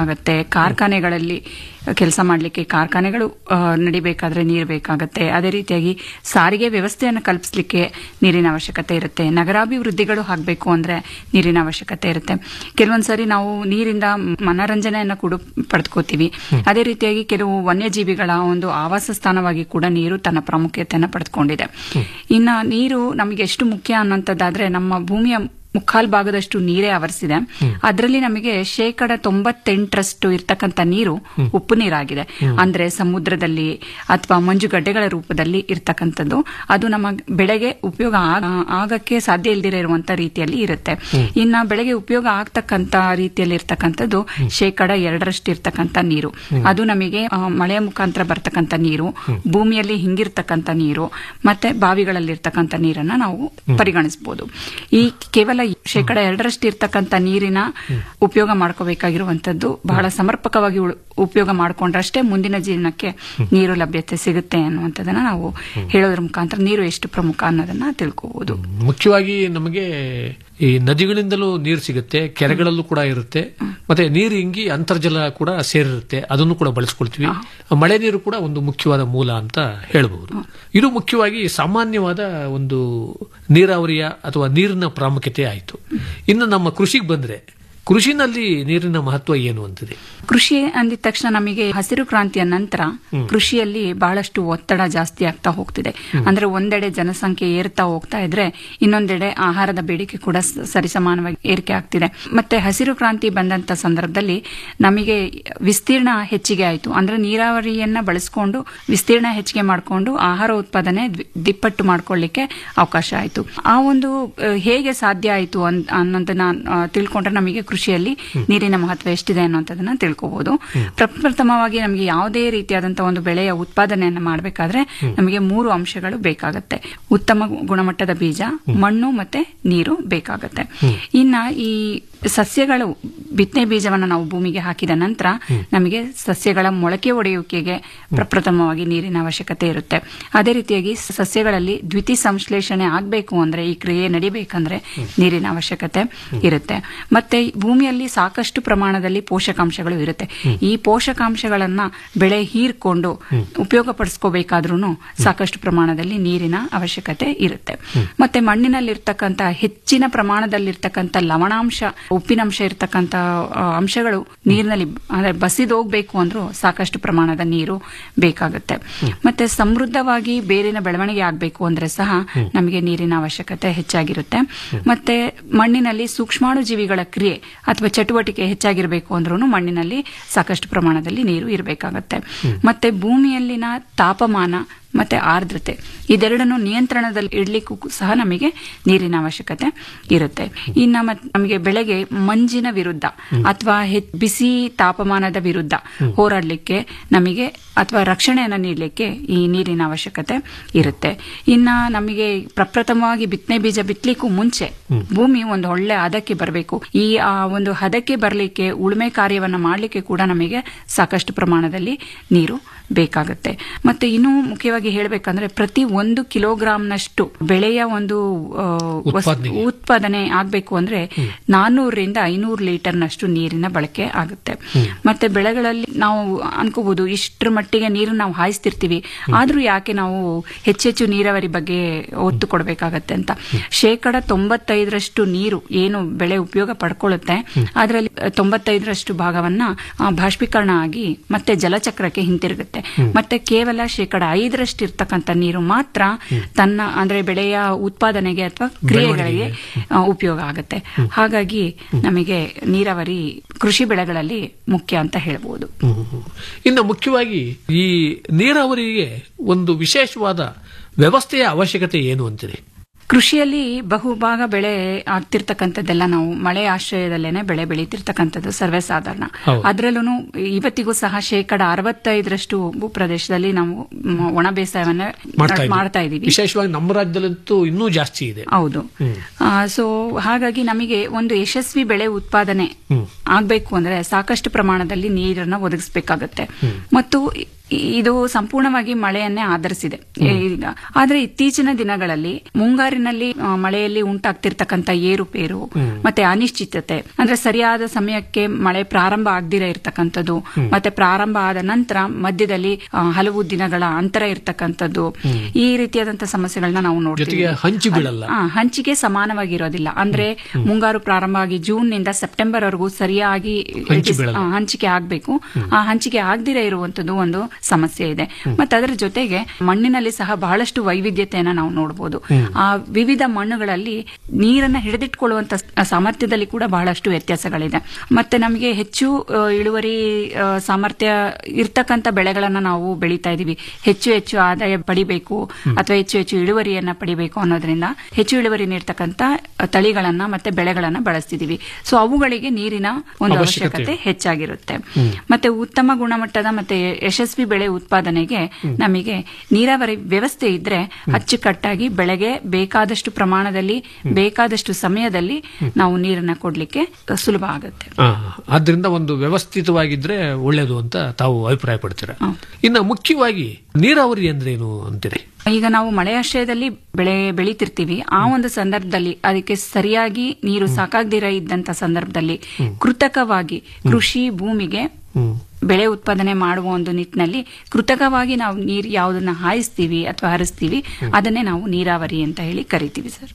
ಬೇಕಾಗತ್ತೆ ಕಾರ್ಖಾನೆಗಳಲ್ಲಿ ಕೆಲಸ ಮಾಡಲಿಕ್ಕೆ ಕಾರ್ಖಾನೆಗಳು ಆ, ನಡಿಬೇಕಾದ್ರೆ ನೀರು ಬೇಕಾಗತ್ತೆ ಅದೇ ರೀತಿಯಾಗಿ ಸಾರಿಗೆ ವ್ಯವಸ್ಥೆಯನ್ನು ಕಲ್ಪಿಸಲಿಕ್ಕೆ ನೀರಿನ ಅವಶ್ಯಕತೆ ಇರುತ್ತೆ ನಗರಾಭಿವೃದ್ಧಿಗಳು ಆಗಬೇಕು ಅಂದ್ರೆ ನೀರಿನ ಅವಶ್ಯಕತೆ ಇರುತ್ತೆ ಕೆಲವೊಂದ್ಸರಿ ನಾವು ನೀರಿಂದ ಮನರಂಜನೆಯನ್ನು ಕೂಡ ಪಡೆದುಕೋತೀವಿ ಅದೇ ರೀತಿಯಾಗಿ ಕೆಲವು ವನ್ಯಜೀವಿಗಳ ಒಂದು ಆವಾಸ ಸ್ಥಾನವಾಗಿ ಕೂಡ ನೀರು ತನ್ನ ಪ್ರಾಮುಖ್ಯತೆಯನ್ನು ಪಡೆದುಕೊಂಡಿದೆ ಇನ್ನ ನೀರು ನಮಗೆ ಎಷ್ಟು ಮುಖ್ಯ ಅನ್ನೋಂಥದ್ದಾದ್ರೆ ನಮ್ಮ ಭೂಮಿಯ ಮುಕ್ಕಾಲ್ ಭಾಗದಷ್ಟು ನೀರೇ ಆವರಿಸಿದೆ ಅದರಲ್ಲಿ ನಮಗೆ ಶೇಕಡ ತೊಂಬತ್ತೆಂಟರಷ್ಟು ಇರ್ತಕ್ಕಂಥ ನೀರು ಉಪ್ಪು ನೀರಾಗಿದೆ ಅಂದ್ರೆ ಸಮುದ್ರದಲ್ಲಿ ಅಥವಾ ಮಂಜುಗಡ್ಡೆಗಳ ರೂಪದಲ್ಲಿ ಇರ್ತಕ್ಕಂಥದ್ದು ಅದು ನಮ್ಮ ಬೆಳೆಗೆ ಉಪಯೋಗ ಆಗ- ಆಗಕ್ಕೆ ಸಾಧ್ಯ ಇಲ್ದಿರ ಇರುವಂತ ರೀತಿಯಲ್ಲಿ ಇರುತ್ತೆ ಇನ್ನ ಬೆಳೆಗೆ ಉಪಯೋಗ ಆಗ್ತಕ್ಕಂತ ರೀತಿಯಲ್ಲಿ ಇರ್ತಕ್ಕಂಥದ್ದು ಶೇಕಡ ಎರಡರಷ್ಟು ಇರ್ತಕ್ಕಂಥ ನೀರು ಅದು ನಮಗೆ ಆ, ಮಳೆಯ ಮುಖಾಂತರ ಬರ್ತಕ್ಕಂಥ ನೀರು ಭೂಮಿಯಲ್ಲಿ ಹಿಂಗಿರ್ತಕ್ಕಂಥ ನೀರು ಮತ್ತೆ ಬಾವಿಗಳಲ್ಲಿ ಇರ್ತಕ್ಕಂಥ ನೀರನ್ನ ನಾವು ಪರಿಗಣಿಸಬಹುದು ಈ ಕೇವಲ ಶೇಕಡ ಎರಡರಷ್ಟು ಇರ್ತಕ್ಕಂಥ ನೀರಿನ ಉಪಯೋಗ ಮಾಡ್ಕೋಬೇಕಾಗಿರುವಂತದ್ದು ಬಹಳ ಸಮರ್ಪಕವಾಗಿ ಉಳ್- ಉಪಯೋಗ ಮಾಡ್ಕೊಂಡ್ರಷ್ಟೇ ಮುಂದಿನ ಜೀವನಕ್ಕೆ ನೀರು ಲಭ್ಯತೆ ಸಿಗುತ್ತೆ ಅನ್ನುವಂಥದ್ದನ್ನ ನಾವು ಹೇಳೋದ್ರ ಮುಖಾಂತರ ನೀರು ಎಷ್ಟು ಪ್ರಮುಖ ಅನ್ನೋದನ್ನ ತಿಳ್ಕೋಬಹುದು ಮುಖ್ಯವಾಗಿ ನಮಗೆ ಈ ನದಿಗಳಿಂದಲೂ ನೀರು ಸಿಗುತ್ತೆ ಕೆರೆಗಳಲ್ಲೂ ಕೂಡ ಇರುತ್ತೆ ಮತ್ತೆ ನೀರು ಇಂಗಿ ಅಂತರ್ಜಲ ಕೂಡ ಸೇರಿರುತ್ತೆ ಅದನ್ನು ಕೂಡ ಬಳಸ್ಕೊಳ್ತೀವಿ ಮಳೆ ನೀರು ಕೂಡ ಒಂದು ಮುಖ್ಯವಾದ ಮೂಲ ಅಂತ ಹೇಳಬಹುದು ಇದು ಮುಖ್ಯವಾಗಿ ಸಾಮಾನ್ಯವಾದ ಒಂದು ನೀರಾವರಿಯ ಅಥವಾ ನೀರಿನ ಪ್ರಾಮುಖ್ಯತೆ ಆಯಿತು ಇನ್ನು ನಮ್ಮ ಕೃಷಿಗೆ ಬಂದ್ರೆ ಕೃಷಿನಲ್ಲಿ ನೀರಿನ ಮಹತ್ವ ಏನು ಅಂತಿದೆ ಕೃಷಿ ಅಂದಿದ ತಕ್ಷಣ ನಮಗೆ ಹಸಿರು ಕ್ರಾಂತಿಯ ನಂತರ ಕೃಷಿಯಲ್ಲಿ ಬಹಳಷ್ಟು ಒತ್ತಡ ಜಾಸ್ತಿ ಆಗ್ತಾ ಹೋಗ್ತಿದೆ ಅಂದ್ರೆ ಒಂದೆಡೆ ಜನಸಂಖ್ಯೆ ಏರ್ತಾ ಹೋಗ್ತಾ ಇದ್ರೆ ಇನ್ನೊಂದೆಡೆ ಆಹಾರದ ಬೇಡಿಕೆ ಕೂಡ ಸ- ಸರಿಸಮಾನವಾಗಿ ಏರಿಕೆ ಆಗ್ತಿದೆ ಮತ್ತೆ ಹಸಿರು ಕ್ರಾಂತಿ ಬಂದಂತ ಸಂದರ್ಭದಲ್ಲಿ ನಮಗೆ ವಿಸ್ತೀರ್ಣ ಹೆಚ್ಚಿಗೆ ಆಯಿತು ಅಂದ್ರೆ ನೀರಾವರಿಯನ್ನ ಬಳಸ್ಕೊಂಡು ವಿಸ್ತೀರ್ಣ ಹೆಚ್ಚಿಗೆ ಮಾಡಿಕೊಂಡು ಆಹಾರ ಉತ್ಪಾದನೆ ದ್ವಿ- ದಿಪ್ಪಟ್ಟು ಮಾಡ್ಕೊಳ್ಳಿಕ್ಕೆ ಅವಕಾಶ ಆಯಿತು ಆ ಒಂದು ಆ, ಹೇಗೆ ಸಾಧ್ಯ ಆಯಿತು ಅನ್ನೋದನ್ನ ಆ, ತಿಳ್ಕೊಂಡ್ರೆ ನಮಗೆ ಕೃಷಿಯಲ್ಲಿ ನೀರಿನ ಮಹತ್ವ ಎಷ್ಟಿದೆ ಅನ್ನೋಂಥದ್ದನ್ನ ತಿಳ್ಕೋಬಹುದು ಪ್ರಪ್ರಥಮವಾಗಿ ನಮಗೆ ಯಾವುದೇ ರೀತಿಯಾದಂತಹ ಒಂದು ಬೆಳೆಯ ಉತ್ಪಾದನೆಯನ್ನ ಮಾಡಬೇಕಾದ್ರೆ ನಮಗೆ ಮೂರು ಅಂಶಗಳು ಬೇಕಾಗತ್ತೆ ಉತ್ತಮ ಗುಣಮಟ್ಟದ ಬೀಜ ಮಣ್ಣು ಮತ್ತೆ ನೀರು ಬೇಕಾಗತ್ತೆ ಇನ್ನ ಈ ಸಸ್ಯಗಳು ಬಿತ್ತನೆ ಬೀಜವನ್ನು ನಾವು ಭೂಮಿಗೆ ಹಾಕಿದ ನಂತರ ನಮಗೆ ಸಸ್ಯಗಳ ಮೊಳಕೆ ಒಡೆಯುವಿಕೆಗೆ ಪ್ರಪ್ರಥಮವಾಗಿ ನೀರಿನ ಅವಶ್ಯಕತೆ ಇರುತ್ತೆ ಅದೇ ರೀತಿಯಾಗಿ ಸಸ್ಯಗಳಲ್ಲಿ ದ್ವಿತೀಯ ಸಂಶ್ಲೇಷಣೆ ಆಗಬೇಕು ಅಂದ್ರೆ ಈ ಕ್ರಿಯೆ ನಡಿಬೇಕಂದ್ರೆ ನೀರಿನ ಅವಶ್ಯಕತೆ ಇರುತ್ತೆ ಮತ್ತೆ ಭೂಮಿಯಲ್ಲಿ ಸಾಕಷ್ಟು ಪ್ರಮಾಣದಲ್ಲಿ ಪೋಷಕಾಂಶಗಳು ಇರುತ್ತೆ ಈ ಪೋಷಕಾಂಶಗಳನ್ನ ಬೆಳೆ ಹೀರ್ಕೊಂಡು ಉಪಯೋಗ ಪಡಿಸ್ಕೋಬೇಕಾದ್ರೂ ಸಾಕಷ್ಟು ಪ್ರಮಾಣದಲ್ಲಿ ನೀರಿನ ಅವಶ್ಯಕತೆ ಇರುತ್ತೆ ಮತ್ತೆ ಮಣ್ಣಿನಲ್ಲಿರ್ತಕ್ಕಂಥ ಹೆಚ್ಚಿನ ಪ್ರಮಾಣದಲ್ಲಿರ್ತಕ್ಕಂಥ ಲವಣಾಂಶ ಉಪ್ಪಿನಂಶ ಇರ್ತಕ್ಕಂಥ ಆ, ಅಂಶಗಳು ನೀರಿನಲ್ಲಿ ಅಂದ್ರೆ ಬಸಿದು ಹೋಗ್ಬೇಕು ಅಂದ್ರೂ ಸಾಕಷ್ಟು ಪ್ರಮಾಣದ ನೀರು ಬೇಕಾಗುತ್ತೆ ಮತ್ತೆ ಸಮೃದ್ಧವಾಗಿ ಬೇರಿನ ಬೆಳವಣಿಗೆ ಆಗಬೇಕು ಅಂದ್ರೆ ಸಹ ನಮಗೆ ನೀರಿನ ಅವಶ್ಯಕತೆ ಹೆಚ್ಚಾಗಿರುತ್ತೆ ಮತ್ತೆ ಮಣ್ಣಿನಲ್ಲಿ ಸೂಕ್ಷ್ಮಾಣು ಜೀವಿಗಳ ಕ್ರಿಯೆ ಅಥವಾ ಚಟುವಟಿಕೆ ಹೆಚ್ಚಾಗಿರಬೇಕು ಅಂದ್ರೂ ಮಣ್ಣಿನಲ್ಲಿ ಸಾಕಷ್ಟು ಪ್ರಮಾಣದಲ್ಲಿ ನೀರು ಇರಬೇಕಾಗತ್ತೆ ಮತ್ತೆ ಭೂಮಿಯಲ್ಲಿನ ತಾಪಮಾನ ಮತ್ತೆ ಆರ್ದ್ರತೆ ಇದೆರಡನ್ನು ನಿಯಂತ್ರಣದಲ್ಲಿ ಇಡ್ಲಿಕ್ಕೂ ಸಹ ನಮಗೆ ನೀರಿನ ಅವಶ್ಯಕತೆ ಇರುತ್ತೆ ಇನ್ನು ಮತ್- ನಮಗೆ ಬೆಳೆಗೆ ಮಂಜಿನ ವಿರುದ್ಧ ಅಥವಾ ಹೆಚ್- ಬಿಸಿ ತಾಪಮಾನದ ವಿರುದ್ಧ ಹೋರಾಡಲಿಕ್ಕೆ ನಮಗೆ ಅಥವಾ ರಕ್ಷಣೆಯನ್ನು ನೀಡಲಿಕ್ಕೆ ಈ ನೀರಿನ ಅವಶ್ಯಕತೆ ಇರುತ್ತೆ ಇನ್ನ ನಮಗೆ ಪ್ರಪ್ರಥಮವಾಗಿ ಬಿತ್ತನೆ ಬೀಜ ಬಿತ್ತಲಿಕ್ಕೂ ಮುಂಚೆ ಭೂಮಿ ಒಂದು ಒಳ್ಳೆ ಹದಕ್ಕೆ ಬರಬೇಕು ಈ ಆ ಒಂದು ಹದಕ್ಕೆ ಬರಲಿಕ್ಕೆ ಉಳುಮೆ ಕಾರ್ಯವನ್ನ ಮಾಡಲಿಕ್ಕೆ ಕೂಡ ನಮಗೆ ಸಾಕಷ್ಟು ಪ್ರಮಾಣದಲ್ಲಿ ನೀರು ಬೇಕಾಗುತ್ತೆ ಮತ್ತೆ ಇನ್ನೂ ಮುಖ್ಯವಾಗಿ ಹೇಳಬೇಕಂದ್ರೆ ಪ್ರತಿ ಒಂದು ಕಿಲೋಗ್ರಾಂನಷ್ಟು ಬೆಳೆಯ ಒಂದು ಆ, ವಸ್ತು- ಉತ್ಪಾದನೆಗೆ. ಉತ್ಪಾದನೆ ಆಗಬೇಕು ಅಂದ್ರೆ ನಾನ್ನೂರರಿಂದ ಐನೂರು ಲೀಟರ್ನಷ್ಟು ನೀರಿನ ಬಳಕೆ ಆಗುತ್ತೆ ಮತ್ತೆ ಬೆಳೆಗಳಲ್ಲಿ ನಾವು ಅನ್ಕೋಬಹುದು ಇಷ್ಟರ ಮಟ್ಟಿಗೆ ನೀರು ನಾವು ಹಾಯಿಸ್ತಿರ್ತೀವಿ ಆದ್ರೂ ಯಾಕೆ ನಾವು ಹೆಚ್ಚೆಚ್ಚು ನೀರಾವರಿ ಬಗ್ಗೆ ಒತ್ತು ಕೊಡಬೇಕಾಗತ್ತೆ ಅಂತ ಶೇಕಡ ತೊಂಬತ್ತೈದರಷ್ಟು ನೀರು ಏನು ಬೆಳೆ ಉಪಯೋಗ ಪಡ್ಕೊಳ್ಳುತ್ತೆ ಅದರಲ್ಲಿ ತೊಂಬತ್ತೈದರಷ್ಟು ಭಾಗವನ್ನ ಆ, ಬಾಷ್ಪೀಕರಣ ಆಗಿ ಮತ್ತೆ ಜಲಚಕ್ರಕ್ಕೆ ಹಿಂತಿರುಗುತ್ತೆ ಮತ್ತೆ ಕೇವಲ ಶೇಕಡ ಐದರಷ್ಟು ಇರ್ತಕ್ಕಂಥ ನೀರು ಮಾತ್ರ ತನ್ನ ಅಂದ್ರೆ ಬೆಳೆಯ ಉತ್ಪಾದನೆಗೆ ಅಥವಾ ಕ್ರಿಯೆಗಳಿಗೆ ಆ, ಉಪಯೋಗ ಆಗುತ್ತೆ ಹಾಗಾಗಿ ನಮಗೆ ನೀರಾವರಿ ಕೃಷಿ ಬೆಳೆಗಳಲ್ಲಿ ಮುಖ್ಯ ಅಂತ ಹೇಳ್ಬೋದು ಇನ್ನು ಮುಖ್ಯವಾಗಿ ಈ ನೀರಾವರಿಗೆ ಒಂದು ವಿಶೇಷವಾದ ವ್ಯವಸ್ಥೆಯ ಅವಶ್ಯಕತೆ ಏನು ಅಂತೀರಿ ಕೃಷಿಯಲ್ಲಿ ಬಹುಭಾಗ ಬೆಳೆ ಆಗ್ತಿರ್ತಕ್ಕಂಥದ್ದೆಲ್ಲ ನಾವು ಮಳೆ ಆಶ್ರಯದಲ್ಲೇನೆ ಬೆಳೆ ಬೆಳೀತಿರ್ತಕ್ಕಂಥದ್ದು ಸರ್ವೇ ಸಾಧಾರಣ ಹೌದು. ಅದ್ರಲ್ಲೂ ಇವತ್ತಿಗೂ ಸಹ ಶೇಕಡ ಅರವತ್ತೈದರಷ್ಟು ಭೂ ಪ್ರದೇಶದಲ್ಲಿ ನಾವು ಮ- ಒಣ ಬೇಸಾಯವನ್ನ ಮಾಡ್ತಾ ಇದ್ದೀವಿ. ಮಾಡ್ತಾ ಇದೀವಿ ವಿಶೇಷವಾಗಿ ನಮ್ಮ ರಾಜ್ಯದಲ್ಲಂತೂ ಇನ್ನೂ ಜಾಸ್ತಿ ಇದೆ ಹೌದು ಸೊ ಹಾಗಾಗಿ ನಮಗೆ ಒಂದು ಯಶಸ್ವಿ ಬೆಳೆ ಉತ್ಪಾದನೆ ಆಗ್ಬೇಕು ಅಂದ್ರೆ ಸಾಕಷ್ಟು ಪ್ರಮಾಣದಲ್ಲಿ ನೀರನ್ನ ಒದಗಿಸಬೇಕಾಗತ್ತೆ ಮತ್ತು ಇ- ಇದು ಸಂಪೂರ್ಣವಾಗಿ ಮಳೆಯನ್ನೇ ಆಧರಿಸಿದೆ ಈಗ ಆದ್ರೆ ಇತ್ತೀಚಿನ ದಿನಗಳಲ್ಲಿ ಮುಂಗಾರಿನ ಮುಂಗಾರಿನಲ್ಲಿ ಆ, ಮಳೆಯಲ್ಲಿ ಉಂಟಾಗ್ತಿರ್ತಕ್ಕಂಥ ಏರುಪೇರು ಮತ್ತೆ ಅನಿಶ್ಚಿತತೆ ಅಂದ್ರೆ ಸರಿಯಾದ ಸಮಯಕ್ಕೆ ಮಳೆ ಪ್ರಾರಂಭ ಆಗದಿರ ಇರ್ತಕ್ಕಂಥದ್ದು ಮತ್ತೆ ಪ್ರಾರಂಭ ಆದ ನಂತರ ಮಧ್ಯದಲ್ಲಿ ಆ, ಹಲವು ದಿನಗಳ ಅಂತರ ಇರ್ತಕ್ಕಂಥದ್ದು ಈ ರೀತಿಯಾದಂತಹ ಸಮಸ್ಯೆಗಳನ್ನ ನಾವು ನೋಡ್ತೀವಿ ಜೊತೆಗೆ ಹಂಚು ಬೀಳಲ್ಲ ಆ, ಹಂಚಿಕೆ ಸಮಾನವಾಗಿರೋದಿಲ್ಲ ಅಂದ್ರೆ ಮುಂಗಾರು ಪ್ರಾರಂಭ ಆಗಿ ಜೂನ್ ನಿಂದ ಸೆಪ್ಟೆಂಬರ್ ವರೆಗೂ ಸರಿಯಾಗಿ ಹಂಚು ಬೀಳಲ್ಲ. ಆ, ಹಂಚಿಕೆ ಆಗ್ಬೇಕು ಆ ಹಂಚಿಕೆ ಆಗದಿರ ಇರುವಂತದ್ದು ಒಂದು ಸಮಸ್ಯೆ ಇದೆ ಮತ್ತೆ ಅದರ ಜೊತೆಗೆ ಮಣ್ಣಿನಲ್ಲಿ ಸಹ ಬಹಳಷ್ಟು ವೈವಿಧ್ಯತೆಯನ್ನ ನಾವು ನೋಡಬಹುದು ಆ ವಿವಿಧ ಮಣ್ಣುಗಳಲ್ಲಿ ನೀರನ್ನ ಹಿಡಿದಿಟ್ಕೊಳ್ಳುವಂತ ಸ- ಸಾಮರ್ಥ್ಯದಲ್ಲಿ ಕೂಡ ಬಹಳಷ್ಟು ವ್ಯತ್ಯಾಸಗಳಿದೆ ಮತ್ತೆ ನಮಗೆ ಹೆಚ್ಚು ಆ, ಇಳುವರಿ ಆ, ಸಾಮರ್ಥ್ಯ ಇರ್ತಕ್ಕಂಥ ಬೆಳೆಗಳನ್ನ ನಾವು ಬೆಳೀತಾ ಇದೀವಿ ಹೆಚ್ಚು ಹೆಚ್ಚು ಆದಾಯ ಪಡಿಬೇಕು ಅಥವಾ ಹೆಚ್ಚು ಹೆಚ್ಚು ಇಳುವರಿಯನ್ನ ಪಡಿಬೇಕು ಅನ್ನೋದ್ರಿಂದ ಹೆಚ್ಚು ಇಳುವರಿ ನೀಡ್ತಕ್ಕಂಥ ತಳಿಗಳನ್ನ ಮತ್ತೆ ಬೆಳೆಗಳನ್ನ ಬಳಸ್ತಿದೀವಿ ಸೊ ಅವುಗಳಿಗೆ ನೀರಿನ ಒಂದು ಅವಶ್ಯಕತೆ. ಅವಶ್ಯಕತೆ ಹೆಚ್ಚಾಗಿರುತ್ತೆ ಮತ್ತೆ ಉತ್ತಮ ಗುಣಮಟ್ಟದ ಮತ್ತೆ ಯಶಸ್ವಿ ಬೆಳೆ ಉತ್ಪಾದನೆಗೆ ನಮಗೆ ನೀರಾವರಿ ವ್ಯವಸ್ಥೆ ಇದ್ರೆ ಅಚ್ಚುಕಟ್ಟಾಗಿ ಬೆಳೆಗೆ ಬೇಕಾದಷ್ಟು ಪ್ರಮಾಣದಲ್ಲಿ ಬೇಕಾದಷ್ಟು ಸಮಯದಲ್ಲಿ ನಾವು ನೀರನ್ನ ಕೊಡ್ಲಿಕ್ಕೆ ಸುಲಭ ಆಗುತ್ತೆ ಆ, ಆದ್ರಿಂದ ಒಂದು ವ್ಯವಸ್ಥಿತವಾಗಿದ್ರೆ ಒಳ್ಳೇದು ಅಂತ ತಾವು ಅಭಿಪ್ರಾಯ ಪಡ್ತೀರ ಇನ್ನು ಮುಖ್ಯವಾಗಿ ನೀರಾವರಿ ಅಂದ್ರೆ ಏನು ಅಂತೀರಿ ಈಗ ನಾವು ಮಳೆಯಾಶ್ರಯದಲ್ಲಿ ಬೆಳೆ ಬೆಳಿತಿರ್ತೀವಿ ಆ ಒಂದು ಸಂದರ್ಭದಲ್ಲಿ ಅದಕ್ಕೆ ಸರಿಯಾಗಿ ನೀರು ಸಾಕಾಗ್ದಿರ ಇದ್ದಂತ ಸಂದರ್ಭದಲ್ಲಿ ಕೃತಕವಾಗಿ ಕೃಷಿ ಭೂಮಿಗೆ ಬೆಳೆ ಉತ್ಪಾದನೆ ಮಾಡುವ ಒಂದು ನಿಟ್ಟಿನಲ್ಲಿ ಕೃತಕವಾಗಿ ನಾವು ನೀರು ಯಾವುದನ್ನ ಹಾಯಿಸ್ತೀವಿ ಅಥವಾ ಹರಿಸ್ತೀವಿ ಅದನ್ನೇ ನಾವು ನೀರಾವರಿ ಅಂತ ಹೇಳಿ ಕರಿತೀವಿ ಸರ್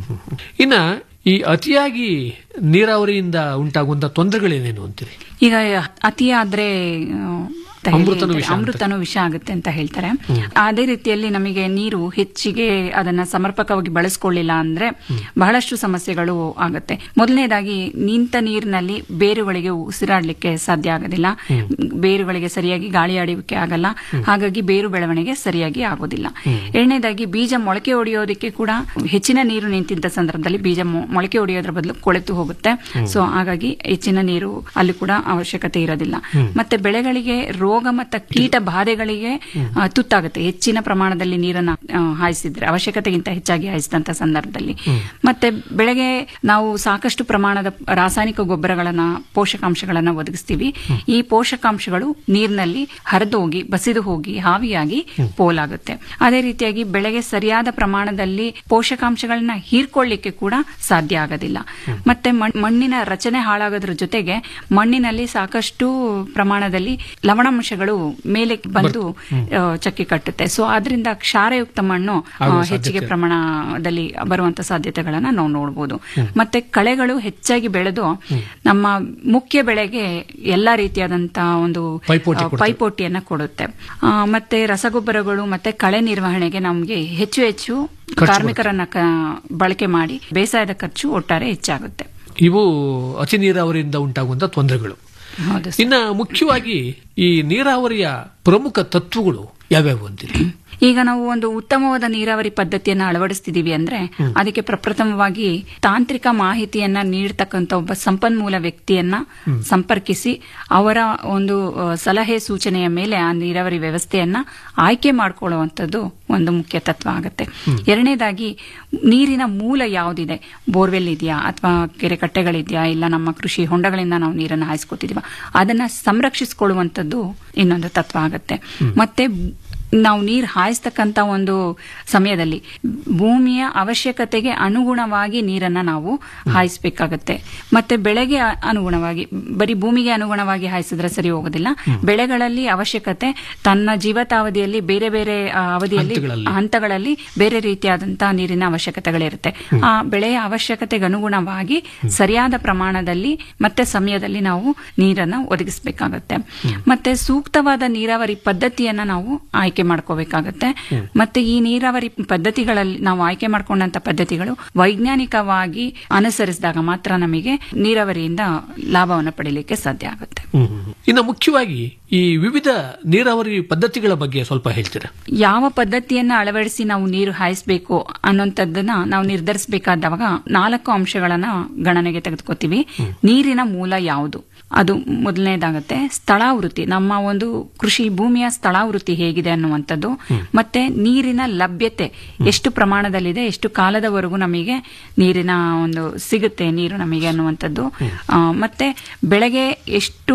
ಇನ್ನ ಈ ಅತಿಯಾಗಿ ನೀರಾವರಿಯಿಂದ ಉಂಟಾಗುವಂತ ತೊಂದರೆಗಳೇನೇನು ಅಂತೀರಿ ಈಗ ಅತಿಯಾದ್ರೆ ಆ, ಅಂತ ಹೇಳಿ ಅಮೃತನೂ ಹೇಳ್ತಾರೆ. ವಿಷ ಅಂತ. ಅಮೃತನೂ ವಿಷ ಆಗುತ್ತೆ ಅಂತ ಹೇಳ್ತಾರೆ ಅದೇ ರೀತಿಯಲ್ಲಿ ನಮಗೆ ನೀರು ಹೆಚ್ಚಿಗೆ ಅದನ್ನ ಸಮರ್ಪಕವಾಗಿ ಬಳಸ್ಕೊಳ್ಳಿಲ್ಲ ಅಂದ್ರೆ ಬಹಳಷ್ಟು ಸಮಸ್ಯೆಗಳು ಆಗುತ್ತೆ ಮೊದಲನೇದಾಗಿ ನಿಂತ ನೀರಿನಲ್ಲಿ ಬೇರುಗಳಿಗೆ ಉಸಿರಾಡ್ಲಿಕ್ಕೆ ಸಾಧ್ಯ ಆಗೋದಿಲ್ಲ ಬೇರುಗಳಿಗೆ ಸರಿಯಾಗಿ ಗಾಳಿ ಆಡುವಿಕೆ ಆಗಲ್ಲ ಹಾಗಾಗಿ ಬೇರು ಬೆಳವಣಿಗೆ ಸರಿಯಾಗಿ ಆಗೋದಿಲ್ಲ ಎರಡನೇದಾಗಿ ಬೀಜ ಮೊಳಕೆ ಹೊಡೆಯೋದಕ್ಕೆ ಕೂಡ ಹೆಚ್ಚಿನ ನೀರು ನಿಂತಿದ್ದ ಸಂದರ್ಭದಲ್ಲಿ ಬೀಜ ಮೊ- ಮೊಳಕೆ ಹೊಡೆಯೋದ್ರ ಬದಲು ಕೊಳೆತು ಹೋಗುತ್ತೆ ಸೊ ಹಾಗಾಗಿ ಹೆಚ್ಚಿನ ನೀರು ಅಲ್ಲಿ ಕೂಡ ಅವಶ್ಯಕತೆ ಇರೋದಿಲ್ಲ ಮತ್ತೆ ಬೆಳೆಗಳಿಗೆ ರೋಗ ಮತ್ತು ಕೀಟ ಬಾಧೆಗಳಿಗೆ ಆ, ತುತ್ತಾಗುತ್ತೆ ಹೆಚ್ಚಿನ ಪ್ರಮಾಣದಲ್ಲಿ ನೀರನ್ನ ಆ, ಹಾಯಿಸಿದ್ರೆ ಅವಶ್ಯಕತೆಗಿಂತ ಹೆಚ್ಚಾಗಿ ಹಾಯಿಸಿದಂತ ಸಂದರ್ಭದಲ್ಲಿ ಮತ್ತೆ ಬೆಳೆಗೆ ನಾವು ಸಾಕಷ್ಟು ಪ್ರಮಾಣದ ರಾಸಾಯನಿಕ ಗೊಬ್ಬರಗಳನ್ನ ಪೋಷಕಾಂಶಗಳನ್ನ ಒದಗಿಸ್ತೀವಿ ಈ ಪೋಷಕಾಂಶಗಳು ನೀರಿನಲ್ಲಿ ಹರಿದೋಗಿ ಬಸಿದು ಹೋಗಿ ಹಾವಿಯಾಗಿ ಪೋಲಾಗುತ್ತೆ ಅದೇ ರೀತಿಯಾಗಿ ಬೆಳೆಗೆ ಸರಿಯಾದ ಪ್ರಮಾಣದಲ್ಲಿ ಪೋಷಕಾಂಶಗಳನ್ನ ಹೀರ್ಕೊಳ್ಳಿಕ್ಕೆ ಕೂಡ ಸಾಧ್ಯ ಆಗೋದಿಲ್ಲ ಮತ್ತೆ ಮಣ್- ಮಣ್ಣಿನ ರಚನೆ ಹಾಳಾಗೋದ್ರ ಜೊತೆಗೆ ಮಣ್ಣಿನಲ್ಲಿ ಸಾಕಷ್ಟು ಪ್ರಮಾಣದಲ್ಲಿ ಲವಣಾಂಶಗಳು ಮೇಲೆ ಬಂದು ಆ, ಚಕ್ಕಿ ಕಟ್ಟುತ್ತೆ ಸೊ ಅದರಿಂದ ಕ್ಷಾರಯುಕ್ತ ಮಣ್ಣು ಆ, ಆಗುವ ಹೆಚ್ಚಿಗೆ ಸಾಧ್ಯತೆ. ಪ್ರಮಾಣದಲ್ಲಿ ಬರುವಂತ ಸಾಧ್ಯತೆಗಳನ್ನ ನಾವು ನೋಡಬಹುದು ಮತ್ತೆ ಕಳೆಗಳು ಹೆಚ್ಚಾಗಿ ಬೆಳೆದು ನಮ್ಮ ಮುಖ್ಯ ಬೆಳೆಗೆ ಎಲ್ಲಾ ರೀತಿಯಾದಂತಹ ಒಂದು ಪೈಪೋಟಿ ಆ, ಕೊಡ್ತವೆ. ಪೈಪೋಟಿಯನ್ನ ಕೊಡುತ್ತೆ ಆ, ಮತ್ತೆ ರಸಗೊಬ್ಬರಗಳು ಮತ್ತೆ ಕಳೆ ನಿರ್ವಹಣೆಗೆ ನಮಗೆ ಹೆಚ್ಚು ಹೆಚ್ಚು ಖರ್ಚು ಕಾರ್ಮಿಕರನ್ನ ಕ- ಬಳಕೆ ಮಾಡಿ ಬೇಸಾಯದ ಖರ್ಚು ಒಟ್ಟಾರೆ ಹೆಚ್ಚಾಗುತ್ತೆ ಇವು ಅತಿ ನೀರಾವರಿಯಿಂದ ಉಂಟಾಗುವಂತ ತೊಂದರೆಗಳು ಹೌದು ಇನ್ನ ಮುಖ್ಯವಾಗಿ ಈ ನೀರಾವರಿಯ ಪ್ರಮುಖ ತತ್ವಗಳು ಯಾವ್ಯಾವು ಅಂತೀರಿ ಈಗ ನಾವು ಒಂದು ಉತ್ತಮವಾದ ನೀರಾವರಿ ಪದ್ಧತಿಯನ್ನ ಅಳವಡಿಸ್ತಿದೀವಿ ಅಂದ್ರೆ ಅದಕ್ಕೆ ಪ್ರಪ್ರಥಮವಾಗಿ ತಾಂತ್ರಿಕ ಮಾಹಿತಿಯನ್ನ ನೀಡ್ತಕ್ಕಂಥ ಒಬ್ಬ ಸಂಪನ್ಮೂಲ ವ್ಯಕ್ತಿಯನ್ನ ಸಂಪರ್ಕಿಸಿ ಅವರ ಒಂದು ಆ, ಸಲಹೆ ಸೂಚನೆಯ ಮೇಲೆ ಆ ನೀರಾವರಿ ವ್ಯವಸ್ಥೆಯನ್ನ ಆಯ್ಕೆ ಮಾಡ್ಕೊಳ್ಳುವಂಥದ್ದು ಒಂದು ಮುಖ್ಯ ತತ್ವ ಆಗುತ್ತೆ ಎರಡನೇದಾಗಿ ನೀರಿನ ಮೂಲ ಯಾವುದಿದೆ ಬೋರ್ವೆಲ್ ಇದೆಯಾ ಅಥವಾ ಕೆರೆ ಕಟ್ಟೆಗಳಿದೆಯಾ ಇಲ್ಲ ನಮ್ಮ ಕೃಷಿ ಹೊಂಡಗಳಿಂದ ನಾವು ನೀರನ್ನು ಹಾಯಿಸ್ಕೊತಿದೀವ ಅದನ್ನ ಸಂರಕ್ಷಿಸಿಕೊಳ್ಳುವಂಥದ್ದು ಇನ್ನೊಂದು ತತ್ವ ಆಗುತ್ತೆ ಮತ್ತೆ ನಾವು ನೀರು ಹಾಯಿಸ್ತಕ್ಕಂಥ ಒಂದು ಸಮಯದಲ್ಲಿ ಭೂಮಿಯ ಅವಶ್ಯಕತೆಗೆ ಅನುಗುಣವಾಗಿ ನೀರನ್ನ ನಾವು ಹಾಯಿಸಬೇಕಾಗತ್ತೆ ಮತ್ತೆ ಬೆಳೆಗೆ ಅ- ಅನುಗುಣವಾಗಿ ಬರೀ ಭೂಮಿಗೆ ಅನುಗುಣವಾಗಿ ಹಾಯಿಸಿದ್ರೆ ಸರಿ ಹೋಗೋದಿಲ್ಲ ಬೆಳೆಗಳಲ್ಲಿ ಅವಶ್ಯಕತೆ ತನ್ನ ಜೀವಿತಾವಧಿಯಲ್ಲಿ ಬೇರೆ ಬೇರೆ ಆ, ಅವಧಿಯಲ್ಲಿ ಹಂತಗಳಲ್ಲಿ. ಹಂತಗಳಲ್ಲಿ ಬೇರೆ ರೀತಿಯಾದಂತಹ ನೀರಿನ ಅವಶ್ಯಕತೆಗಳಿರುತ್ತೆ ಆ ಬೆಳೆಯ ಅವಶ್ಯಕತೆಗೆ ಅನುಗುಣವಾಗಿ ಸರಿಯಾದ ಪ್ರಮಾಣದಲ್ಲಿ ಮತ್ತೆ ಸಮಯದಲ್ಲಿ ನಾವು ನೀರನ್ನ ಒದಗಿಸಬೇಕಾಗತ್ತೆ ಮತ್ತೆ ಸೂಕ್ತವಾದ ನೀರಾವರಿ ಪದ್ಧತಿಯನ್ನ ನಾವು ಆಯ್ಕೆ ಮಾಡ್ಕೋಬೇಕಾಗತ್ತೆ ಮತ್ತೆ ಈ ನೀರಾವರಿ ಪದ್ಧತಿಗಳಲ್ಲಿ ನಾವು ಆಯ್ಕೆ ಮಾಡ್ಕೊಂಡಂತ ಪದ್ಧತಿಗಳು ವೈಜ್ಞಾನಿಕವಾಗಿ ಅನುಸರಿಸಿದಾಗ ಮಾತ್ರ ನಮಗೆ ನೀರಾವರಿಯಿಂದ ಲಾಭವನ್ನು ಪಡೀಲಿಕ್ಕೆ ಸಾಧ್ಯ ಆಗುತ್ತೆ ಇನ್ನು ಮುಖ್ಯವಾಗಿ ಈ ವಿವಿಧ ನೀರಾವರಿ ಪದ್ಧತಿಗಳ ಬಗ್ಗೆ ಸ್ವಲ್ಪ ಹೇಳ್ತೀರಾ ಯಾವ ಪದ್ಧತಿಯನ್ನ ಅಳವಡಿಸಿ ನಾವು ನೀರು ಹಾಯಿಸಬೇಕು ಅನ್ನೋಂಥದ್ದನ್ನ ನಾವು ನಿರ್ಧರಿಸಬೇಕಾದವಾಗ ನಾಲ್ಕು ಅಂಶಗಳನ್ನ ಗಣನೆಗೆ ತೆಗೆದುಕೋತೀವಿ ನೀರಿನ ಮೂಲ ಯಾವುದು ಅದು ಮೊದಲನೇದಾಗತ್ತೆ ಸ್ಥಳಾವೃತ್ತಿ ನಮ್ಮ ಒಂದು ಕೃಷಿ ಭೂಮಿಯ ಸ್ಥಳಾವೃತ್ತಿ ಹೇಗಿದೆ ಅನ್ನುವಂಥದ್ದು ಮತ್ತೆ ನೀರಿನ ಲಭ್ಯತೆ ಎಷ್ಟು ಪ್ರಮಾಣದಲ್ಲಿದೆ ಎಷ್ಟು ಕಾಲದವರೆಗೂ ನಮಗೆ ನೀರಿನ ಒಂದು ಸಿಗುತ್ತೆ ನೀರು ನಮಗೆ ಅನ್ನುವಂಥದ್ದು ಆ, ಮತ್ತೆ ಬೆಳೆಗೆ ಎಷ್ಟು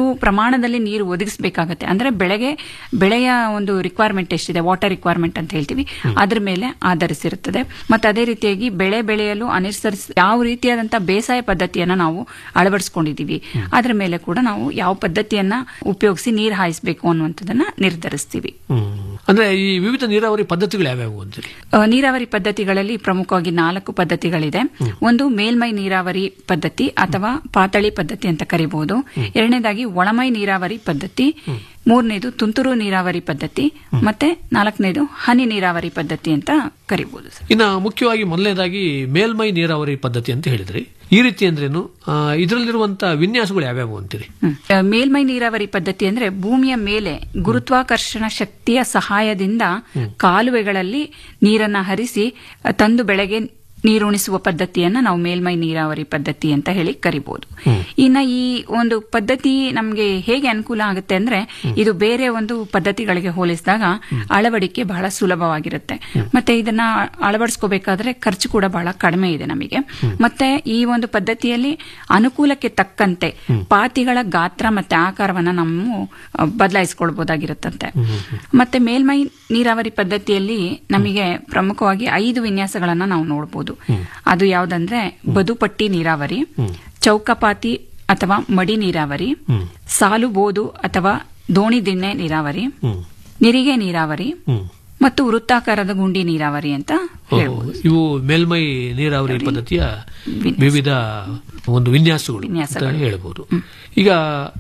ಪ್ರಮಾಣದಲ್ಲಿ ನೀರು ಒದಗಿಸಬೇಕಾಗತ್ತೆ ಅಂದ್ರೆ ಬೆಳೆಗೆ ಬೆಳೆಯ ಒಂದು ರಿಕ್ವೈರ್ಮೆಂಟ್ ಎಷ್ಟಿದೆ ವಾಟರ್ ರಿಕ್ವೈರ್ಮೆಂಟ್ ಅಂತ ಹೇಳ್ತೀವಿ ಅದ್ರ ಮೇಲೆ ಆಧರಿಸಿರುತ್ತದೆ ಮತ್ತೆ ಅದೇ ರೀತಿಯಾಗಿ ಬೆಳೆ ಬೆಳೆಯಲು ಅನುಸರಿಸ ಯಾವ ರೀತಿಯಾದಂತಹ ಬೇಸಾಯ ಪದ್ಧತಿಯನ್ನ ನಾವು ಅಳವಡಿಸ್ಕೊಂಡಿದೀವಿ ಅದ್ರ ಮೇಲೆ ಕೂಡ ನಾವು ಯಾವ ಪದ್ಧತಿಯನ್ನ ಉಪಯೋಗಿಸಿ ನೀರು ಹಾಯಿಸಬೇಕು ಅನ್ನುವಂಥದ್ದನ್ನ ನಿರ್ಧರಿಸ್ತೀವಿ ಅಂದ್ರೆ ಈ ವಿವಿಧ ನೀರಾವರಿ ಪದ್ಧತಿಗಳು ಯಾವ್ಯಾವು ಅಂತೀರಿ ಅ, ನೀರಾವರಿ ಪದ್ಧತಿಗಳಲ್ಲಿ ಪ್ರಮುಖವಾಗಿ ನಾಲ್ಕು ಪದ್ಧತಿಗಳಿದೆ ಒಂದು ಮೇಲ್ಮೈ ನೀರಾವರಿ ಪದ್ಧತಿ ಅಥವಾ ಪಾತಳಿ ಪದ್ಧತಿ ಅಂತ ಕರಿಬಹುದು ಎರಡನೇದಾಗಿ ಒಳಮೈ ನೀರಾವರಿ ಪದ್ಧತಿ ಮೂರನೇದು ತುಂತುರು ನೀರಾವರಿ ಪದ್ಧತಿ ಮತ್ತೆ ನಾಲ್ಕನೇದು ಹನಿ ನೀರಾವರಿ ಪದ್ಧತಿ ಅಂತ ಕರಿಬಹುದು ಸರ್ ಇನ್ನ ಮುಖ್ಯವಾಗಿ ಮೊದಲನೇದಾಗಿ ಮೇಲ್ಮೈ ನೀರಾವರಿ ಪದ್ಧತಿ ಅಂತ ಹೇಳಿದ್ರಿ ಈ ರೀತಿ ಅಂದ್ರೇನು ಆ, ಇದರಲ್ಲಿರುವಂತಹ ವಿನ್ಯಾಸಗಳು ಯಾವ್ಯಾವು ಅಂತೀರಿ ಹ್ಮ್. ಅ, ಮೇಲ್ಮೈ ನೀರಾವರಿ ಪದ್ಧತಿ ಅಂದ್ರೆ ಭೂಮಿಯ ಮೇಲೆ ಗುರುತ್ವಾಕರ್ಷಣ ಶಕ್ತಿಯ ಸಹಾಯದಿಂದ ಕಾಲುವೆಗಳಲ್ಲಿ ನೀರನ್ನ ಹರಿಸಿ ಅ, ತಂದು ಬೆಳೆಗೆ ನೀರುಣಿಸುವ ಪದ್ಧತಿಯನ್ನ ನಾವು ಮೇಲ್ಮೈ ನೀರಾವರಿ ಪದ್ಧತಿ ಅಂತ ಹೇಳಿ ಕರಿಬಹುದು ಇನ್ನ ಈ ಒಂದು ಪದ್ಧತಿ ನಮಗೆ ಹೇಗೆ ಅನುಕೂಲ ಆಗುತ್ತೆ ಅಂದ್ರೆ ಇದು ಬೇರೆ ಒಂದು ಪದ್ಧತಿಗಳಿಗೆ ಹೋಲಿಸಿದಾಗ ಅಳವಡಿಕೆ ಬಹಳ ಸುಲಭವಾಗಿರುತ್ತೆ ಮತ್ತೆ ಇದನ್ನ ಅಳವಡಿಸ್ಕೋಬೇಕಾದ್ರೆ ಖರ್ಚು ಕೂಡ ಬಹಳ ಕಡಿಮೆ ಇದೆ ನಮಗೆ ಮತ್ತೆ ಈ ಒಂದು ಪದ್ಧತಿಯಲ್ಲಿ ಅನುಕೂಲಕ್ಕೆ ತಕ್ಕಂತೆ ಪಾತಿಗಳ ಗಾತ್ರ ಮತ್ತೆ ಆಕಾರವನ್ನ ನಾವು ಅ, ಬದಲಾಯಿಸಿಕೊಳ್ಬಹುದಾಗಿರುತ್ತಂತೆ ಮತ್ತೆ ಮೇಲ್ಮೈ ನೀರಾವರಿ ಪದ್ಧತಿಯಲ್ಲಿ ನಮಗೆ ಪ್ರಮುಖವಾಗಿ ಐದು ವಿನ್ಯಾಸಗಳನ್ನ ನಾವು ನೋಡಬಹುದು ಅದು ಯಾವ್ದಂದ್ರೆ ಬದುಪಟ್ಟಿ ನೀರಾವರಿ ಚೌಕಪಾತಿ ಅಥವಾ ಮಡಿ ನೀರಾವರಿ ಸಾಲುಬೋದು ಅಥವಾ ದೋಣಿ ದಿಣ್ಣೆ ನೀರಾವರಿ ನಿರಿಗೆ ನೀರಾವರಿ ಮತ್ತು ವೃತ್ತಾಕಾರದ ಗುಂಡಿ ನೀರಾವರಿ ಅಂತ ಹೇಳ್ಬೋದು ಇವು ಮೇಲ್ಮೈ ನೀರಾವರಿ ಪದ್ಧತಿಯ ವಿವಿಧ ಒಂದು ವಿನ್ಯಾಸಗಳು ಅಂತ ಹೇಳ್ಬೋದು ಈಗ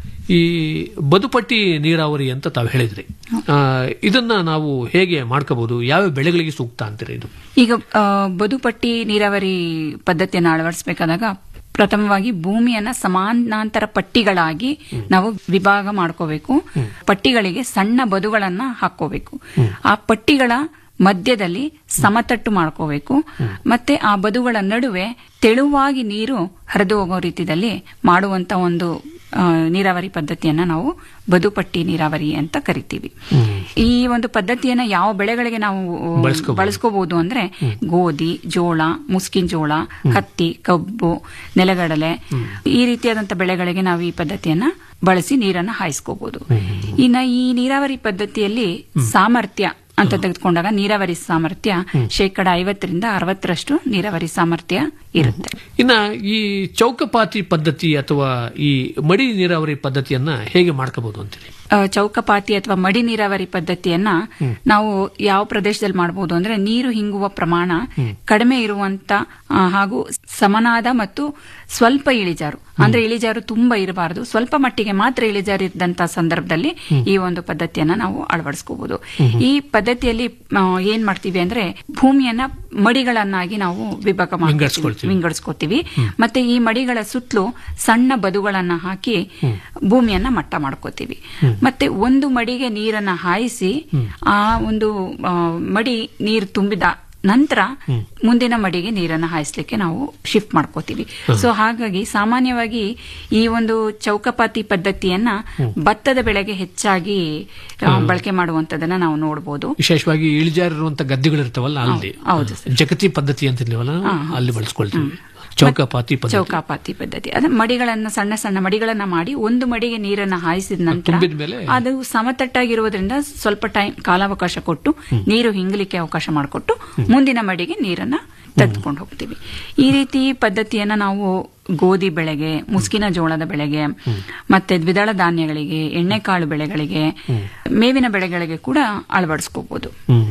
ಈ ಬದುಪಟ್ಟಿ ನೀರಾವರಿ ಅಂತ ತಾವು ಹೇಳಿದ್ರಿ ಆ, ಇದನ್ನ ನಾವು ಹೇಗೆ ಮಾಡ್ಕೋಬಹುದು ಯಾವ ಬೆಳೆಗಳಿಗೆ ಸೂಕ್ತ ಅಂತೀರಿ ಇದು ಈಗ ಆ, ಬದುಪಟ್ಟಿ ನೀರಾವರಿ ಪದ್ಧತಿಯನ್ನು ಅಳವಡಿಸಬೇಕಾದಾಗ ಪ್ರಥಮವಾಗಿ ಭೂಮಿಯನ್ನ ಸಮಾನಾಂತರ ಪಟ್ಟಿಗಳಾಗಿ ನಾವು ವಿಭಾಗ ಮಾಡ್ಕೋಬೇಕು ಪಟ್ಟಿಗಳಿಗೆ ಸಣ್ಣ ಬದುಗಳನ್ನ ಹಾಕೋಬೇಕು ಆ ಪಟ್ಟಿಗಳ ಮಧ್ಯದಲ್ಲಿ ಸಮತಟ್ಟು ಮಾಡ್ಕೋಬೇಕು ಮತ್ತೆ ಆ ಬದುಗಳ ನಡುವೆ ತೆಳುವಾಗಿ ನೀರು ಹರಿದು ಹೋಗೋ ರೀತಿಯಲ್ಲಿ ಮಾಡುವಂತ ಒಂದು ಆ, ನೀರಾವರಿ ಪದ್ಧತಿಯನ್ನ ನಾವು ಬದುಪಟ್ಟಿ ನೀರಾವರಿ ಅಂತ ಕರಿತೀವಿ ಈ ಒಂದು ಪದ್ಧತಿಯನ್ನ ಯಾವ ಬೆಳೆಗಳಿಗೆ ನಾವು ಬಳಸ್ಕೋಬಹುದು. ಬಳಸ್ಕೋಬಹುದು ಅಂದ್ರೆ ಗೋಧಿ ಜೋಳ ಮುಸ್ಕಿನ ಜೋಳ ಹತ್ತಿ ಕಬ್ಬು ನೆಲಗಡಲೆ ಈ ರೀತಿಯಾದಂತ ಬೆಳೆಗಳಿಗೆ ನಾವು ಈ ಪದ್ಧತಿಯನ್ನ ಬಳಸಿ ನೀರನ್ನ ಹಾಯಿಸ್ಕೋಬಹುದು ಇನ್ನ ಈ ನೀರಾವರಿ ಪದ್ಧತಿಯಲ್ಲಿ ಸಾಮರ್ಥ್ಯ ಅಂತ ತೆಗೆದುಕೊಂಡಾಗ ನೀರಾವರಿ ಸಾಮರ್ಥ್ಯ ಶೇಕಡ ಐವತ್ತರಿಂದ ಅರವತ್ತರಷ್ಟು ನೀರಾವರಿ ಸಾಮರ್ಥ್ಯ ಇರುತ್ತೆ ಇನ್ನ ಈ ಚೌಕಪಾತಿ ಪದ್ಧತಿ ಅಥವಾ ಈ ಮಡಿ ನೀರಾವರಿ ಪದ್ಧತಿಯನ್ನ ಹೇಗೆ ಮಾಡ್ಕೋಬಹುದು ಅಂತೀರಿ ಆ, ಚೌಕಪಾತಿ ಅಥವಾ ಮಡಿ ನೀರಾವರಿ ಪದ್ಧತಿಯನ್ನ ನಾವು ಯಾವ ಪ್ರದೇಶದಲ್ಲಿ ಮಾಡಬಹುದು ಅಂದ್ರೆ ನೀರು ಹಿಂಗುವ ಪ್ರಮಾಣ ಕಡಿಮೆ ಇರುವಂತ ಆ, ಹಾಗೂ ಸಮನಾದ ಮತ್ತು ಸ್ವಲ್ಪ ಇಳಿಜಾರು ಅಂದ್ರೆ ಇಳಿಜಾರು ತುಂಬಾ ಇರಬಾರದು ಸ್ವಲ್ಪ ಮಟ್ಟಿಗೆ ಮಾತ್ರ ಇಳಿಜಾರು ಇದ್ದಂತ ಸಂದರ್ಭದಲ್ಲಿ ಈ ಒಂದು ಪದ್ಧತಿಯನ್ನ ನಾವು ಅಳವಡಿಸ್ಕೋಬಹುದು ಈ ಪದ್ಧತಿಯಲ್ಲಿ ಆ, ಏನ್ ಮಾಡ್ತೀವಿ ಅಂದ್ರೆ ಭೂಮಿಯನ್ನ ಮಡಿಗಳನ್ನಾಗಿ ನಾವು ವಿಭಾಗ ಮಾಡ್ಕೊಳ್ತೀವಿ ವಿಂಗಡಿಸ್ಕೊಳ್ತೀವಿ. ವಿಂಗಡಿಸ್ಕೋತೀವಿ ಮತ್ತೆ ಈ ಮಡಿಗಳ ಸುತ್ತಲೂ ಸಣ್ಣ ಬದುಗಳನ್ನ ಹಾಕಿ ಭೂಮಿಯನ್ನ ಮಟ್ಟ ಮಾಡ್ಕೋತೀವಿ ಮತ್ತೆ ಒಂದು ಮಡಿಗೆ ನೀರನ್ನ ಹಾಯಿಸಿ ಆ ಒಂದು ಆ, ಮಡಿ ನೀರು ತುಂಬಿದ ನಂತರ ಮುಂದಿನ ಮಡಿಗೆ ನೀರನ್ನ ಹಾಯಿಸ್ಲಿಕ್ಕೆ ನಾವು ಶಿಫ್ಟ್ ಮಾಡ್ಕೋತೀವಿ ಸೊ ಹಾಗಾಗಿ ಸಾಮಾನ್ಯವಾಗಿ ಈ ಒಂದು ಚೌಕಪಾತಿ ಪದ್ಧತಿಯನ್ನ ಭತ್ತದ ಬೆಳೆಗೆ ಹೆಚ್ಚಾಗಿ ಆ, ಬಳಕೆ ಮಾಡುವಂತದನ್ನ ನಾವು ನೋಡಬಹುದು ವಿಶೇಷವಾಗಿ ಇಳಿಜಾರಿರುವಂತ ಗದ್ದೆಗಳಿರ್ತಾವಲ್ಲ ಅಲ್ಲಿ ಹೌದು ಜಗತಿ ಪದ್ಧತಿ ಅಂತಿರ್ಲಿವಲ್ಲ ಅಲ್ಲಿ ಬಳಸ್ಕೊಳ್ತೀವಿ ಚೌಕಪಾತಿ ಪದ್ಧತಿ ಚೌಕಾಪಾತಿ ಪದ್ಧತಿ ಅದ ಮಡಿಗಳನ್ನ ಸಣ್ಣ ಸಣ್ಣ ಮಡಿಗಳನ್ನ ಮಾಡಿ ಒಂದು ಮಡಿಗೆ ನೀರನ್ನ ಹಾಯಿಸಿದ ನಂತರ ತುಂಬಿದ್ಮೇಲೆ? ಅದು ಸಮತಟ್ಟಾಗಿರುವುದರಿಂದ ಸ್ವಲ್ಪ ಟೈಮ್ ಕಾಲಾವಕಾಶ ಕೊಟ್ಟು ನೀರು ಹಿಂಗಲಿಕ್ಕೆ ಅವಕಾಶ ಮಾಡಿಕೊಟ್ಟು ಮುಂದಿನ ಮಡಿಗೆ ನೀರನ್ನ ತೆಗೆದುಕೊಂಡು ಹೋಗ್ತೀವಿ ಈ ರೀತಿ ಪದ್ಧತಿಯನ್ನ ನಾವು ಗೋಧಿ ಬೆಳೆಗೆ ಮುಸ್ಕಿನ ಜೋಳದ ಬೆಳೆಗೆ ಮತ್ತೆ ದ್ವಿದಳ ಧಾನ್ಯಗಳಿಗೆ ಎಣ್ಣೆಕಾಳು ಬೆಳೆಗಳಿಗೆ ಮೇವಿನ ಬೆಳೆಗಳಿಗೆ ಕೂಡ ಅಳವಡಿಸ್ಕೋಬಹುದು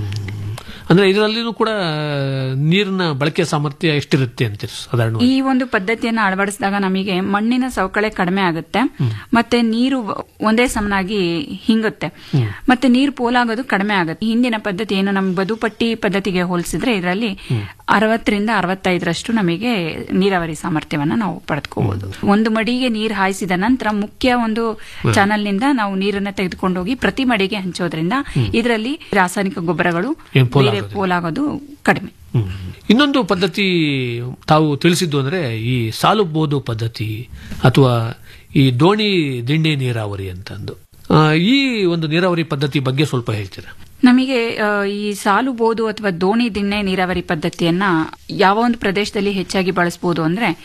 ಅಂದ್ರೆ ಇದರಲ್ಲಿನೂ ಕೂಡ ನೀರಿನ ಬಳಕೆ ಸಾಮರ್ಥ್ಯ ಎಷ್ಟಿರುತ್ತೆ ಅಂತೀರಿ ಸಾಧಾರಣ ಈ ಒಂದು ಪದ್ಧತಿಯನ್ನು ಅಳವಡಿಸಿದಾಗ ನಮಗೆ ಮಣ್ಣಿನ ಸವಕಳಿ ಕಡಿಮೆ ಆಗುತ್ತೆ ಮತ್ತೆ ನೀರು ಒಂದೇ ಸಮನಾಗಿ ಹಿಂಗುತ್ತೆ ಮತ್ತೆ ನೀರು ಪೋಲಾಗೋದು ಕಡಿಮೆ ಆಗುತ್ತೆ ಹಿಂದಿನ ಪದ್ಧತಿ ಏನು ನಮ್ಮ ಬದುಪಟ್ಟಿ ಪದ್ಧತಿಗೆ ಹೋಲಿಸಿದ್ರೆ ಇದರಲ್ಲಿ ಅರವತ್ತರಿಂದ ಅರವತ್ತೈದರಷ್ಟು ನಮಗೆ ನೀರಾವರಿ ಸಾಮರ್ಥ್ಯವನ್ನ ನಾವು ಪಡೆದುಕೋಬಹುದು ಒಂದು ಮಡಿಗೆ ನೀರು ಹಾಯಿಸಿದ ನಂತರ ಮುಖ್ಯ ಒಂದು ಚಾನಲ್ ನಿಂದ ನಾವು ನೀರನ್ನ ತೆಗೆದುಕೊಂಡು ಹೋಗಿ ಪ್ರತಿ ಮಡಿಗೆ ಹಂಚೋದ್ರಿಂದ ಇದರಲ್ಲಿ ರಾಸಾಯನಿಕ ಗೊಬ್ಬರಗಳು ಏನ್ ಪೋಲಾಗೋದಿಲ್ಲ. ಬೇರೆ ಪೋಲಾಗೋದು ಕಡಿಮೆ ಇನ್ನೊಂದು ಪದ್ಧತಿ ತಾವು ತಿಳಿಸಿದ್ದು ಅಂದ್ರೆ ಈ ಸಾಲುಬೋದು ಪದ್ಧತಿ ಅಥವಾ ಈ ದೋಣಿ ದಿಂಡಿ ನೀರಾವರಿ ಅಂತಂದು ಆ, ಈ ಒಂದು ನೀರಾವರಿ ಪದ್ಧತಿ ಬಗ್ಗೆ ಸ್ವಲ್ಪ ಹೇಳ್ತೀರಾ ನಮಗೆ ಆ, ಈ ಸಾಲು ಬೋದು ಅಥವಾ ದೋಣಿ ದಿಣ್ಣೆ ನೀರಾವರಿ ಪದ್ಧತಿಯನ್ನ ಯಾವ ಒಂದು ಪ್ರದೇಶದಲ್ಲಿ ಹೆಚ್ಚಾಗಿ ಬಳಸಬಹುದು ಅಂದ್ರೆ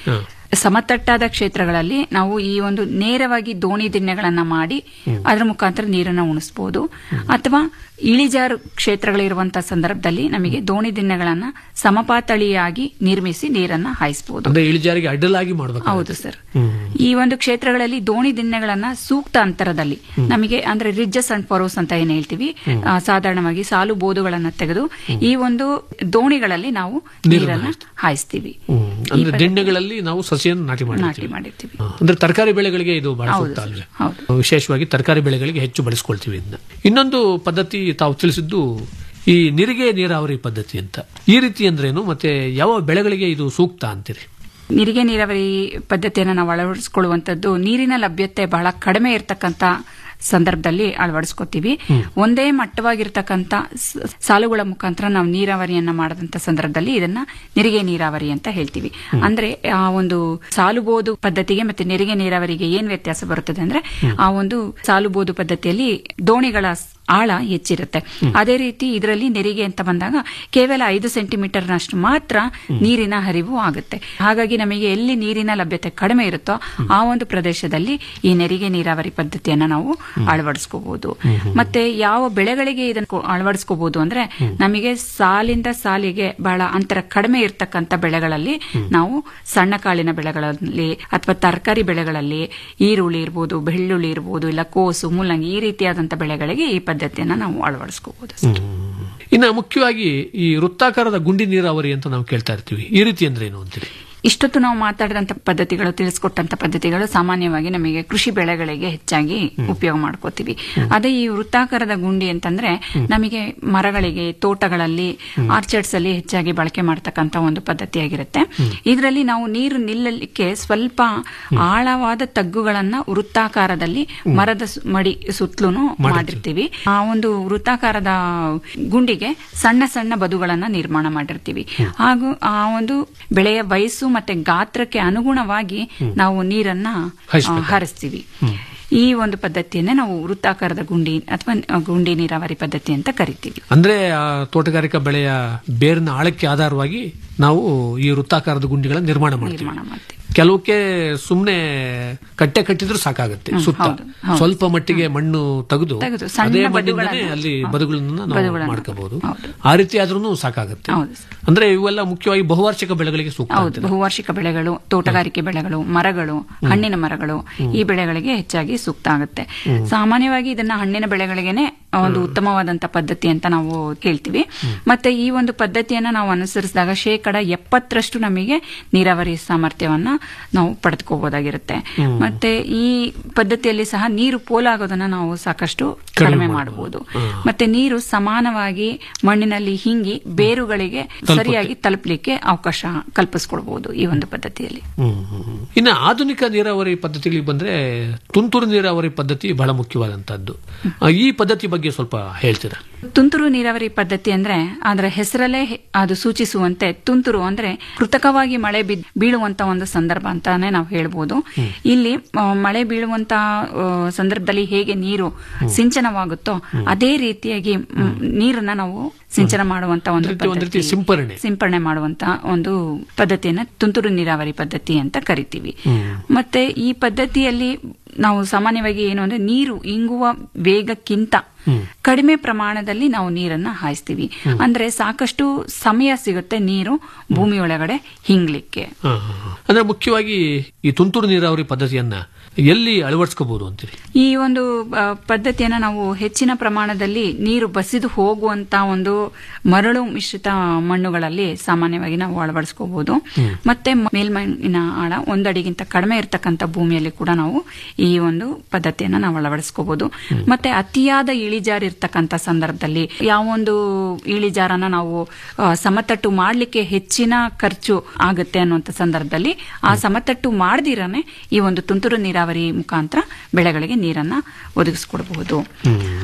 ಸಮತಟ್ಟಾದ ಕ್ಷೇತ್ರಗಳಲ್ಲಿ ನಾವು ಈ ಒಂದು ನೇರವಾಗಿ ದೋಣಿ ದಿಣ್ಣೆಗಳನ್ನ ಮಾಡಿ ಅದರ ಮುಖಾಂತರ ನೀರನ್ನು ಉಣಿಸಬಹುದು ಅಥವಾ ಇಳಿಜಾರು ಕ್ಷೇತ್ರಗಳಿರುವಂತಹ ಸಂದರ್ಭದಲ್ಲಿ ನಮಗೆ ದೋಣಿ ದಿಣ್ಣೆಗಳನ್ನ ಸಮಪಾತಳಿಯಾಗಿ ನಿರ್ಮಿಸಿ ನೀರನ್ನ ಹಾಯಿಸಬಹುದು ಅಂದ್ರೆ ಇಳಿಜಾರಿಗೆ ಅಡ್ಡಲಾಗಿ ಮಾಡಬೇಕು ಹೌದು ಸರ್ ಈ ಒಂದು ಕ್ಷೇತ್ರಗಳಲ್ಲಿ ದೋಣಿ ದಿಣ್ಣೆಗಳನ್ನ ಸೂಕ್ತ ಅಂತರದಲ್ಲಿ ನಮಗೆ ಅಂದ್ರೆ ರಿಡ್ಜಸ್ ಅಂಡ್ ಫರೋಸ್ ಅಂತ ಏನ್ ಹೇಳ್ತೀವಿ ಆ, ಸಾಧಾರಣವಾಗಿ ಸಾಲು ಬೋದುಗಳನ್ನ ತೆಗೆದು ಈ ಒಂದು ದೋಣಿಗಳಲ್ಲಿ ನಾವು ನೀರನ್ನ ಹಾಯಿಸ್ತೀವಿ ಅಂದ್ರೆ ದಿಣ್ಣೆಗಳಲ್ಲಿ ನಾವು ಸಸಿಯನ್ನು ನಾಟಿ ನಾಟಿ ಮಾಡ್ತೀವಿ ಮಾಡಿರ್ತೀವಿ ಅಂದ್ರೆ ತರಕಾರಿ ಬೆಳೆಗಳಿಗೆ ಇದು ಬಹಳ ಹೌದು ಸೂಕ್ತ ಸರ್, ಅಲ್ವೇ ಹೌದು ವಿಶೇಷವಾಗಿ ತರಕಾರಿ ಬೆಳೆಗಳಿಗೆ ಹೆಚ್ಚು ಬಳಸ್ಕೊಳ್ತೀವಿ ಇದನ್ನ ಇನ್ನೊಂದು ಪದ್ಧತಿ ತಾವು ತಿಳಿಸಿದ್ದು ಈ ನಿರಿಗೆ ನೀರಾವರಿ ಪದ್ಧತಿ ಅಂತ ಈ ರೀತಿ ಅಂದ್ರೇನು ಮತ್ತೆ ಯಾವ ಬೆಳೆಗಳಿಗೆ ಇದು ಸೂಕ್ತ ಅಂತೀರಿ ನೀರಿಗೆ ನೀರಾವರಿ ಪದ್ಧತಿಯನ್ನು ನಾವು ಅಳವಡಿಸಿಕೊಳ್ಳುವಂತದ್ದು ನೀರಿನ ಲಭ್ಯತೆ ಬಹಳ ಕಡಿಮೆ ಇರತಕ್ಕಂತ ಸಂದರ್ಭದಲ್ಲಿ ಅಳವಡಿಸ್ಕೋತೀವಿ ಒಂದೇ ಮಟ್ಟವಾಗಿರ್ತಕ್ಕಂಥ ಸ- ಸಾಲುಗಳ ಮುಖಾಂತರ ನಾವು ನೀರಾವರಿಯನ್ನ ಮಾಡದಂತ ಸಂದರ್ಭದಲ್ಲಿ ಇದನ್ನ ನೆರಿಗೆ ನೀರಾವರಿ ಅಂತ ಹೇಳ್ತೀವಿ ಅಂದ್ರೆ ಆ ಒಂದು ಸಾಲುಬೋದು ಪದ್ಧತಿಗೆ ಮತ್ತೆ ನೆರಿಗೆ ನೀರಾವರಿಗೆ ಏನ್ ವ್ಯತ್ಯಾಸ ಬರುತ್ತದೆ ಅಂದ್ರೆ ಆ ಒಂದು ಸಾಲುಬೋದು ಪದ್ಧತಿಯಲ್ಲಿ ದೋಣಿಗಳ ಸ್- ಆಳ ಹೆಚ್ಚಿರುತ್ತೆ ಅದೇ ರೀತಿ ಇದರಲ್ಲಿ ನೆರಿಗೆ ಅಂತ ಬಂದಾಗ ಕೇವಲ ಐದು ಸೆಂಟಿಮೀಟರ್ ನಷ್ಟು ಮಾತ್ರ ನೀರಿನ ಹರಿವು ಆಗುತ್ತೆ ಹಾಗಾಗಿ ನಮಗೆ ಎಲ್ಲಿ ನೀರಿನ ಲಭ್ಯತೆ ಕಡಿಮೆ ಇರುತ್ತೋ ಆ ಒಂದು ಪ್ರದೇಶದಲ್ಲಿ ಈ ನೆರಿಗೆ ನೀರಾವರಿ ಪದ್ಧತಿಯನ್ನ ನಾವು ಅಳವಡಿಸ್ಕೋಬಹುದು ಮತ್ತೆ ಯಾವ ಬೆಳೆಗಳಿಗೆ ಇದನ್ನು ಅಳವಡಿಸ್ಕೋಬಹುದು ಅಂದ್ರೆ ನಮಗೆ ಸಾಲಿಂದ ಸಾಲಿಗೆ ಬಹಳ ಅಂತರ ಕಡಿಮೆ ಇರತಕ್ಕಂತ ಬೆಳೆಗಳಲ್ಲಿ ನಾವು ಸಣ್ಣ ಕಾಳಿನ ಬೆಳೆಗಳಲ್ಲಿ ಅಥವಾ ತರಕಾರಿ ಬೆಳೆಗಳಲ್ಲಿ ಈರುಳ್ಳಿ ಇರ್ಬೋದು ಬೆಳ್ಳುಳ್ಳಿ ಇರ್ಬೋದು ಇಲ್ಲ ಕೋಸು ಮೂಲಂಗಿ ಈ ರೀತಿಯಾದಂತ ಬೆಳೆಗಳಿಗೆ ಈ ಪದ್ಧತಿಯನ್ನ ನಾವು ಅಳವಡಿಸ್ಕೋಬಹುದು ಇನ್ನು ಮುಖ್ಯವಾಗಿ ಈ ವೃತ್ತಾಕಾರದ ಗುಂಡಿ ನೀರಾವರಿ ಅಂತ ನಾವು ಕೇಳ್ತಾ ಇರ್ತೀವಿ ಈ ರೀತಿ ಅಂದ್ರೆ ಏನು ಅಂತೀರಿ ಇಷ್ಟೊತ್ತು ನಾವು ಮಾತಾಡಿದಂತ ಪದ್ಧತಿಗಳು ತಿಳಿಸ್ಕೊಟ್ಟಂತ ಪದ್ಧತಿಗಳು ಸಾಮಾನ್ಯವಾಗಿ ನಮಗೆ ಕೃಷಿ ಬೆಳೆಗಳಿಗೆ ಹೆಚ್ಚಾಗಿ ಉಪಯೋಗ ಮಾಡ್ಕೋತೀವಿ ಅದೇ ಈ ವೃತ್ತಾಕಾರದ ಗುಂಡಿ ಅಂತಂದ್ರೆ ನಮಗೆ ಮರಗಳಿಗೆ ತೋಟಗಳಲ್ಲಿ ಆರ್ಚರ್ಡ್ಸ್ ಅಲ್ಲಿ ಹೆಚ್ಚಾಗಿ ಬಳಕೆ ಮಾಡ್ತಕ್ಕಂತ ಒಂದು ಪದ್ಧತಿಯಾಗಿರುತ್ತೆ ಇದರಲ್ಲಿ ನಾವು ನೀರು ನಿಲ್ಲಲಿಕ್ಕೆ ಸ್ವಲ್ಪ ಆಳವಾದ ತಗ್ಗುಗಳನ್ನ ವೃತ್ತಾಕಾರದಲ್ಲಿ ಮರದ ಸು- ಮಡಿ ಸುತ್ತಲೂ ಮಾಡಿರ್ತೀವಿ ಆ ಒಂದು ವೃತ್ತಾಕಾರದ ಗುಂಡಿಗೆ ಸಣ್ಣ ಸಣ್ಣ ಬದುಗಳನ್ನ ನಿರ್ಮಾಣ ಮಾಡಿರ್ತೀವಿ ಹಾಗೂ ಆ ಒಂದು ಬೆಳೆಯ ವಯಸ್ಸು ಮತ್ತೆ ಗಾತ್ರಕ್ಕೆ ಅನುಗುಣವಾಗಿ ನಾವು ನೀರನ್ನ ಆ, ಹರಿಸ್ಬೇಕು. ಹರಿಸ್ತೀವಿ ಈ ಒಂದು ಪದ್ಧತಿಯನ್ನೇ ನಾವು ವೃತ್ತಾಕಾರದ ಗುಂಡಿ ಅಥವಾ ಗುಂಡಿ ನೀರಾವರಿ ಪದ್ಧತಿ ಅಂತ ಕರಿತೀವಿ ಅಂದ್ರೆ ಆ ತೋಟಗಾರಿಕಾ ಬೆಳೆಯ ಬೇರಿನ ಆಳಕ್ಕೆ ಆಧಾರವಾಗಿ ನಾವು ಈ ವೃತ್ತಾಕಾರದ ಗುಂಡಿಗಳನ್ನ ನಿರ್ಮಾಣ ಮಾಡ್ತೀವಿ ನಿರ್ಮಾಣ ಮಾಡ್ತೀವಿ ಕೆಲವಕ್ಕೆ ಸುಮ್ನೆ ಕಟ್ಟೆ ಕಟ್ಟಿದ್ರು ಸಾಕಾಗುತ್ತೆ ಹ್ಮ್, ಸುತ್ತ ಹೌದು, ಹೌದು. ಸ್ವಲ್ಪ ಮಟ್ಟಿಗೆ ಮಣ್ಣು ತೆಗೆದು ತೆಗೆದು ಸಣ್ಣ ಅದೇ ಮಣ್ಣಿಂದನೇ ಬದುಗಳನ್ನ- ಅಲ್ಲಿ ಹೌದು. ಬದುಗಳನ್ನ ನಾವು ಬದುಗಳನ್ನ ಮಾಡ್ಕೋಬಹುದು ಹೌದು. ಆ ರೀತಿ ಆದ್ರೂ ಸಾಕಾಗುತ್ತೆ ಹೌದು ಅಂದ್ರೆ ಇವೆಲ್ಲ ಮುಖ್ಯವಾಗಿ ಬಹುವಾರ್ಷಿಕ ಬೆಳೆಗಳಿಗೆ ಸೂಕ್ತ ಹೌದು ಅಂತೀರ. ಬಹುವಾರ್ಷಿಕ ಬೆಳೆಗಳು ತೋಟಗಾರಿಕೆ ಬೆಳೆಗಳು ಮರಗಳು ಹಣ್ಣಿನ ಮರಗಳು ಈ ಬೆಳೆಗಳಿಗೆ ಹೆಚ್ಚಾಗಿ ಸೂಕ್ತ ಆಗುತ್ತೆ ಸಾಮಾನ್ಯವಾಗಿ ಇದನ್ನ ಹಣ್ಣಿನ ಬೆಳೆಗಳಿಗೆನೆ ಒಂದು ಉತ್ತಮವಾದಂತ ಪದ್ಧತಿ ಅಂತ ನಾವು ಕೇಳ್ತೀವಿ ಮತ್ತೆ ಈ ಒಂದು ಪದ್ಧತಿಯನ್ನ ನಾವು ಅನುಸರಿಸಿದಾಗ ಶೇಕಡ ಎಪ್ಪತ್ತರಷ್ಟು ನಮಗೆ ನೀರಾವರಿ ಸಾಮರ್ಥ್ಯವನ್ನ ನಾವು ಪಡೆದುಕೋಬಹುದಾಗಿರುತ್ತೆ ಮತ್ತೆ ಈ ಪದ್ಧತಿಯಲ್ಲಿ ಸಹ ನೀರು ಪೋಲಾಗೋದನ್ನ ನಾವು ಸಾಕಷ್ಟು ಕಡಿಮೆ ಮಾಡಬಹುದು ಮತ್ತೆ ನೀರು ಸಮಾನವಾಗಿ ಮಣ್ಣಿನಲ್ಲಿ ಹಿಂಗಿ ಬೇರುಗಳಿಗೆ ಸರಿಯಾಗಿ ತಲುಪಲಿಕ್ಕೆ ಅವಕಾಶ ಕಲ್ಪಿಸ್ಕೊಡ್ಬಹುದು ಈ ಒಂದು ಪದ್ಧತಿಯಲ್ಲಿ ಹ್ಮ್, ಹ್ಮ್, ಹ್ಮ್. ಇನ್ನು ಆಧುನಿಕ ನೀರಾವರಿ ಪದ್ಧತಿಗಳಿಗೆ ಬಂದ್ರೆ ತುಂತುರು ನೀರಾವರಿ ಪದ್ಧತಿ ಬಹಳ ಮುಖ್ಯವಾದಂತಹದ್ದು ಆ, ಈ ಪದ್ಧತಿ ಬಗ್ಗೆ ಸ್ವಲ್ಪ ಹೇಳ್ತೀರಾ ತುಂತುರು ನೀರಾವರಿ ಪದ್ಧತಿ ಅಂದ್ರೆ ಅದರ ಹೆಸರಲ್ಲೇ ಹೆ- ಅದು ಸೂಚಿಸುವಂತೆ ತುಂತುರು ಅಂದ್ರೆ ಕೃತಕವಾಗಿ ಮಳೆ ಬಿದ್- ಬೀಳುವಂತ ಒಂದು ಸಂದರ್ಭ ಅಂತಾನೆ ನಾವು ಹೇಳ್ಬೋದು ಇಲ್ಲಿ ಆ, ಮಳೆ ಬೀಳುವಂತ ಆ, ಸಂದರ್ಭದಲ್ಲಿ ಹೇಗೆ ನೀರು ಸಿಂಚನವಾಗುತ್ತೋ ಅದೇ ರೀತಿಯಾಗಿ ಮ್, ನೀರನ್ನ ನಾವು ಸಿಂಚನ ಮಾಡುವಂತ ಒಂದು ಒಂದ್ ರೀತಿ- ಒಂದ್ ರೀತಿ ಪದ್ಧತಿ. ಸಿಂಪರಣೆ. ಸಿಂಪರಣೆ ಮಾಡುವಂತ ಒಂದು ಪದ್ಧತಿಯನ್ನ ತುಂತುರು ನೀರಾವರಿ ಪದ್ಧತಿ ಅಂತ ಕರಿತೀವಿ ಮತ್ತೆ ಈ ಪದ್ಧತಿಯಲ್ಲಿ ನಾವು ಸಾಮಾನ್ಯವಾಗಿ ಏನು ಅಂದ್ರೆ ನೀರು ಇಂಗುವ ವೇಗಕ್ಕಿಂತ ಕಡಿಮೆ ಪ್ರಮಾಣದಲ್ಲಿ ನಾವು ನೀರನ್ನ ಹಾಯಿಸ್ತೀವಿ ಅಂದ್ರೆ ಸಾಕಷ್ಟು ಸಮಯ ಸಿಗುತ್ತೆ ನೀರು ಭೂಮಿ ಒಳಗಡೆ ಹಿಂಗ್ಲಿಕ್ಕೆ ಹಾ, ಹಾ, ಹಾ. ಅಂದ್ರೆ ಮುಖ್ಯವಾಗಿ ಈ ತುಂತುರು ನೀರಾವರಿ ಪದ್ಧತಿಯನ್ನ ಎಲ್ಲಿ ಅಳವಡಿಸ್ಕೋಬಹುದು ಅಂತೀರಿ ಈ ಒಂದು ಆ, ಪದ್ಧತಿಯನ್ನ ನಾವು ಹೆಚ್ಚಿನ ಪ್ರಮಾಣದಲ್ಲಿ ನೀರು ಬಸಿದು ಹೋಗುವಂತ ಒಂದು ಮರಳು ಮಿಶ್ರಿತ ಮಣ್ಣುಗಳಲ್ಲಿ ಸಾಮಾನ್ಯವಾಗಿ ನಾವು ಅಳವಡಿಸ್ಕೋಬಹುದು ಮತ್ತೆ ಮೇಲ್ಮಣ್ಣಿನ ಆಳ ಒಂದಡಿಗಿಂತ ಕಡಿಮೆ ಇರತಕ್ಕಂತ ಭೂಮಿಯಲ್ಲಿ ಕೂಡ ನಾವು ಈ ಒಂದು ಪದ್ಧತಿಯನ್ನ ನಾವು ಅಳವಡಿಸ್ಕೋಬಹುದು ಮತ್ತೆ ಅತಿಯಾದ ಇಳಿಜಾರು ಇರ್ತಕ್ಕಂತ ಸಂದರ್ಭದಲ್ಲಿ ಯಾವೊಂದು ಇಳಿಜಾರನ್ನ ನಾವು ಆ, ಸಮತಟ್ಟು ಮಾಡ್ಲಿಕ್ಕೆ ಹೆಚ್ಚಿನ ಖರ್ಚು ಆಗುತ್ತೆ ಅನ್ನುವಂತ ಸಂದರ್ಭದಲ್ಲಿ ಆ ಸಮತಟ್ಟು ಮಾಡದಿರನೆ ಈ ಒಂದು ತುಂತುರು ನೀರಾವರಿ ಮುಖಾಂತರ ಬೆಳೆಗಳಿಗೆ ನೀರನ್ನ ಒದಗಿಸ್ಕೊಡ್ಬಹುದು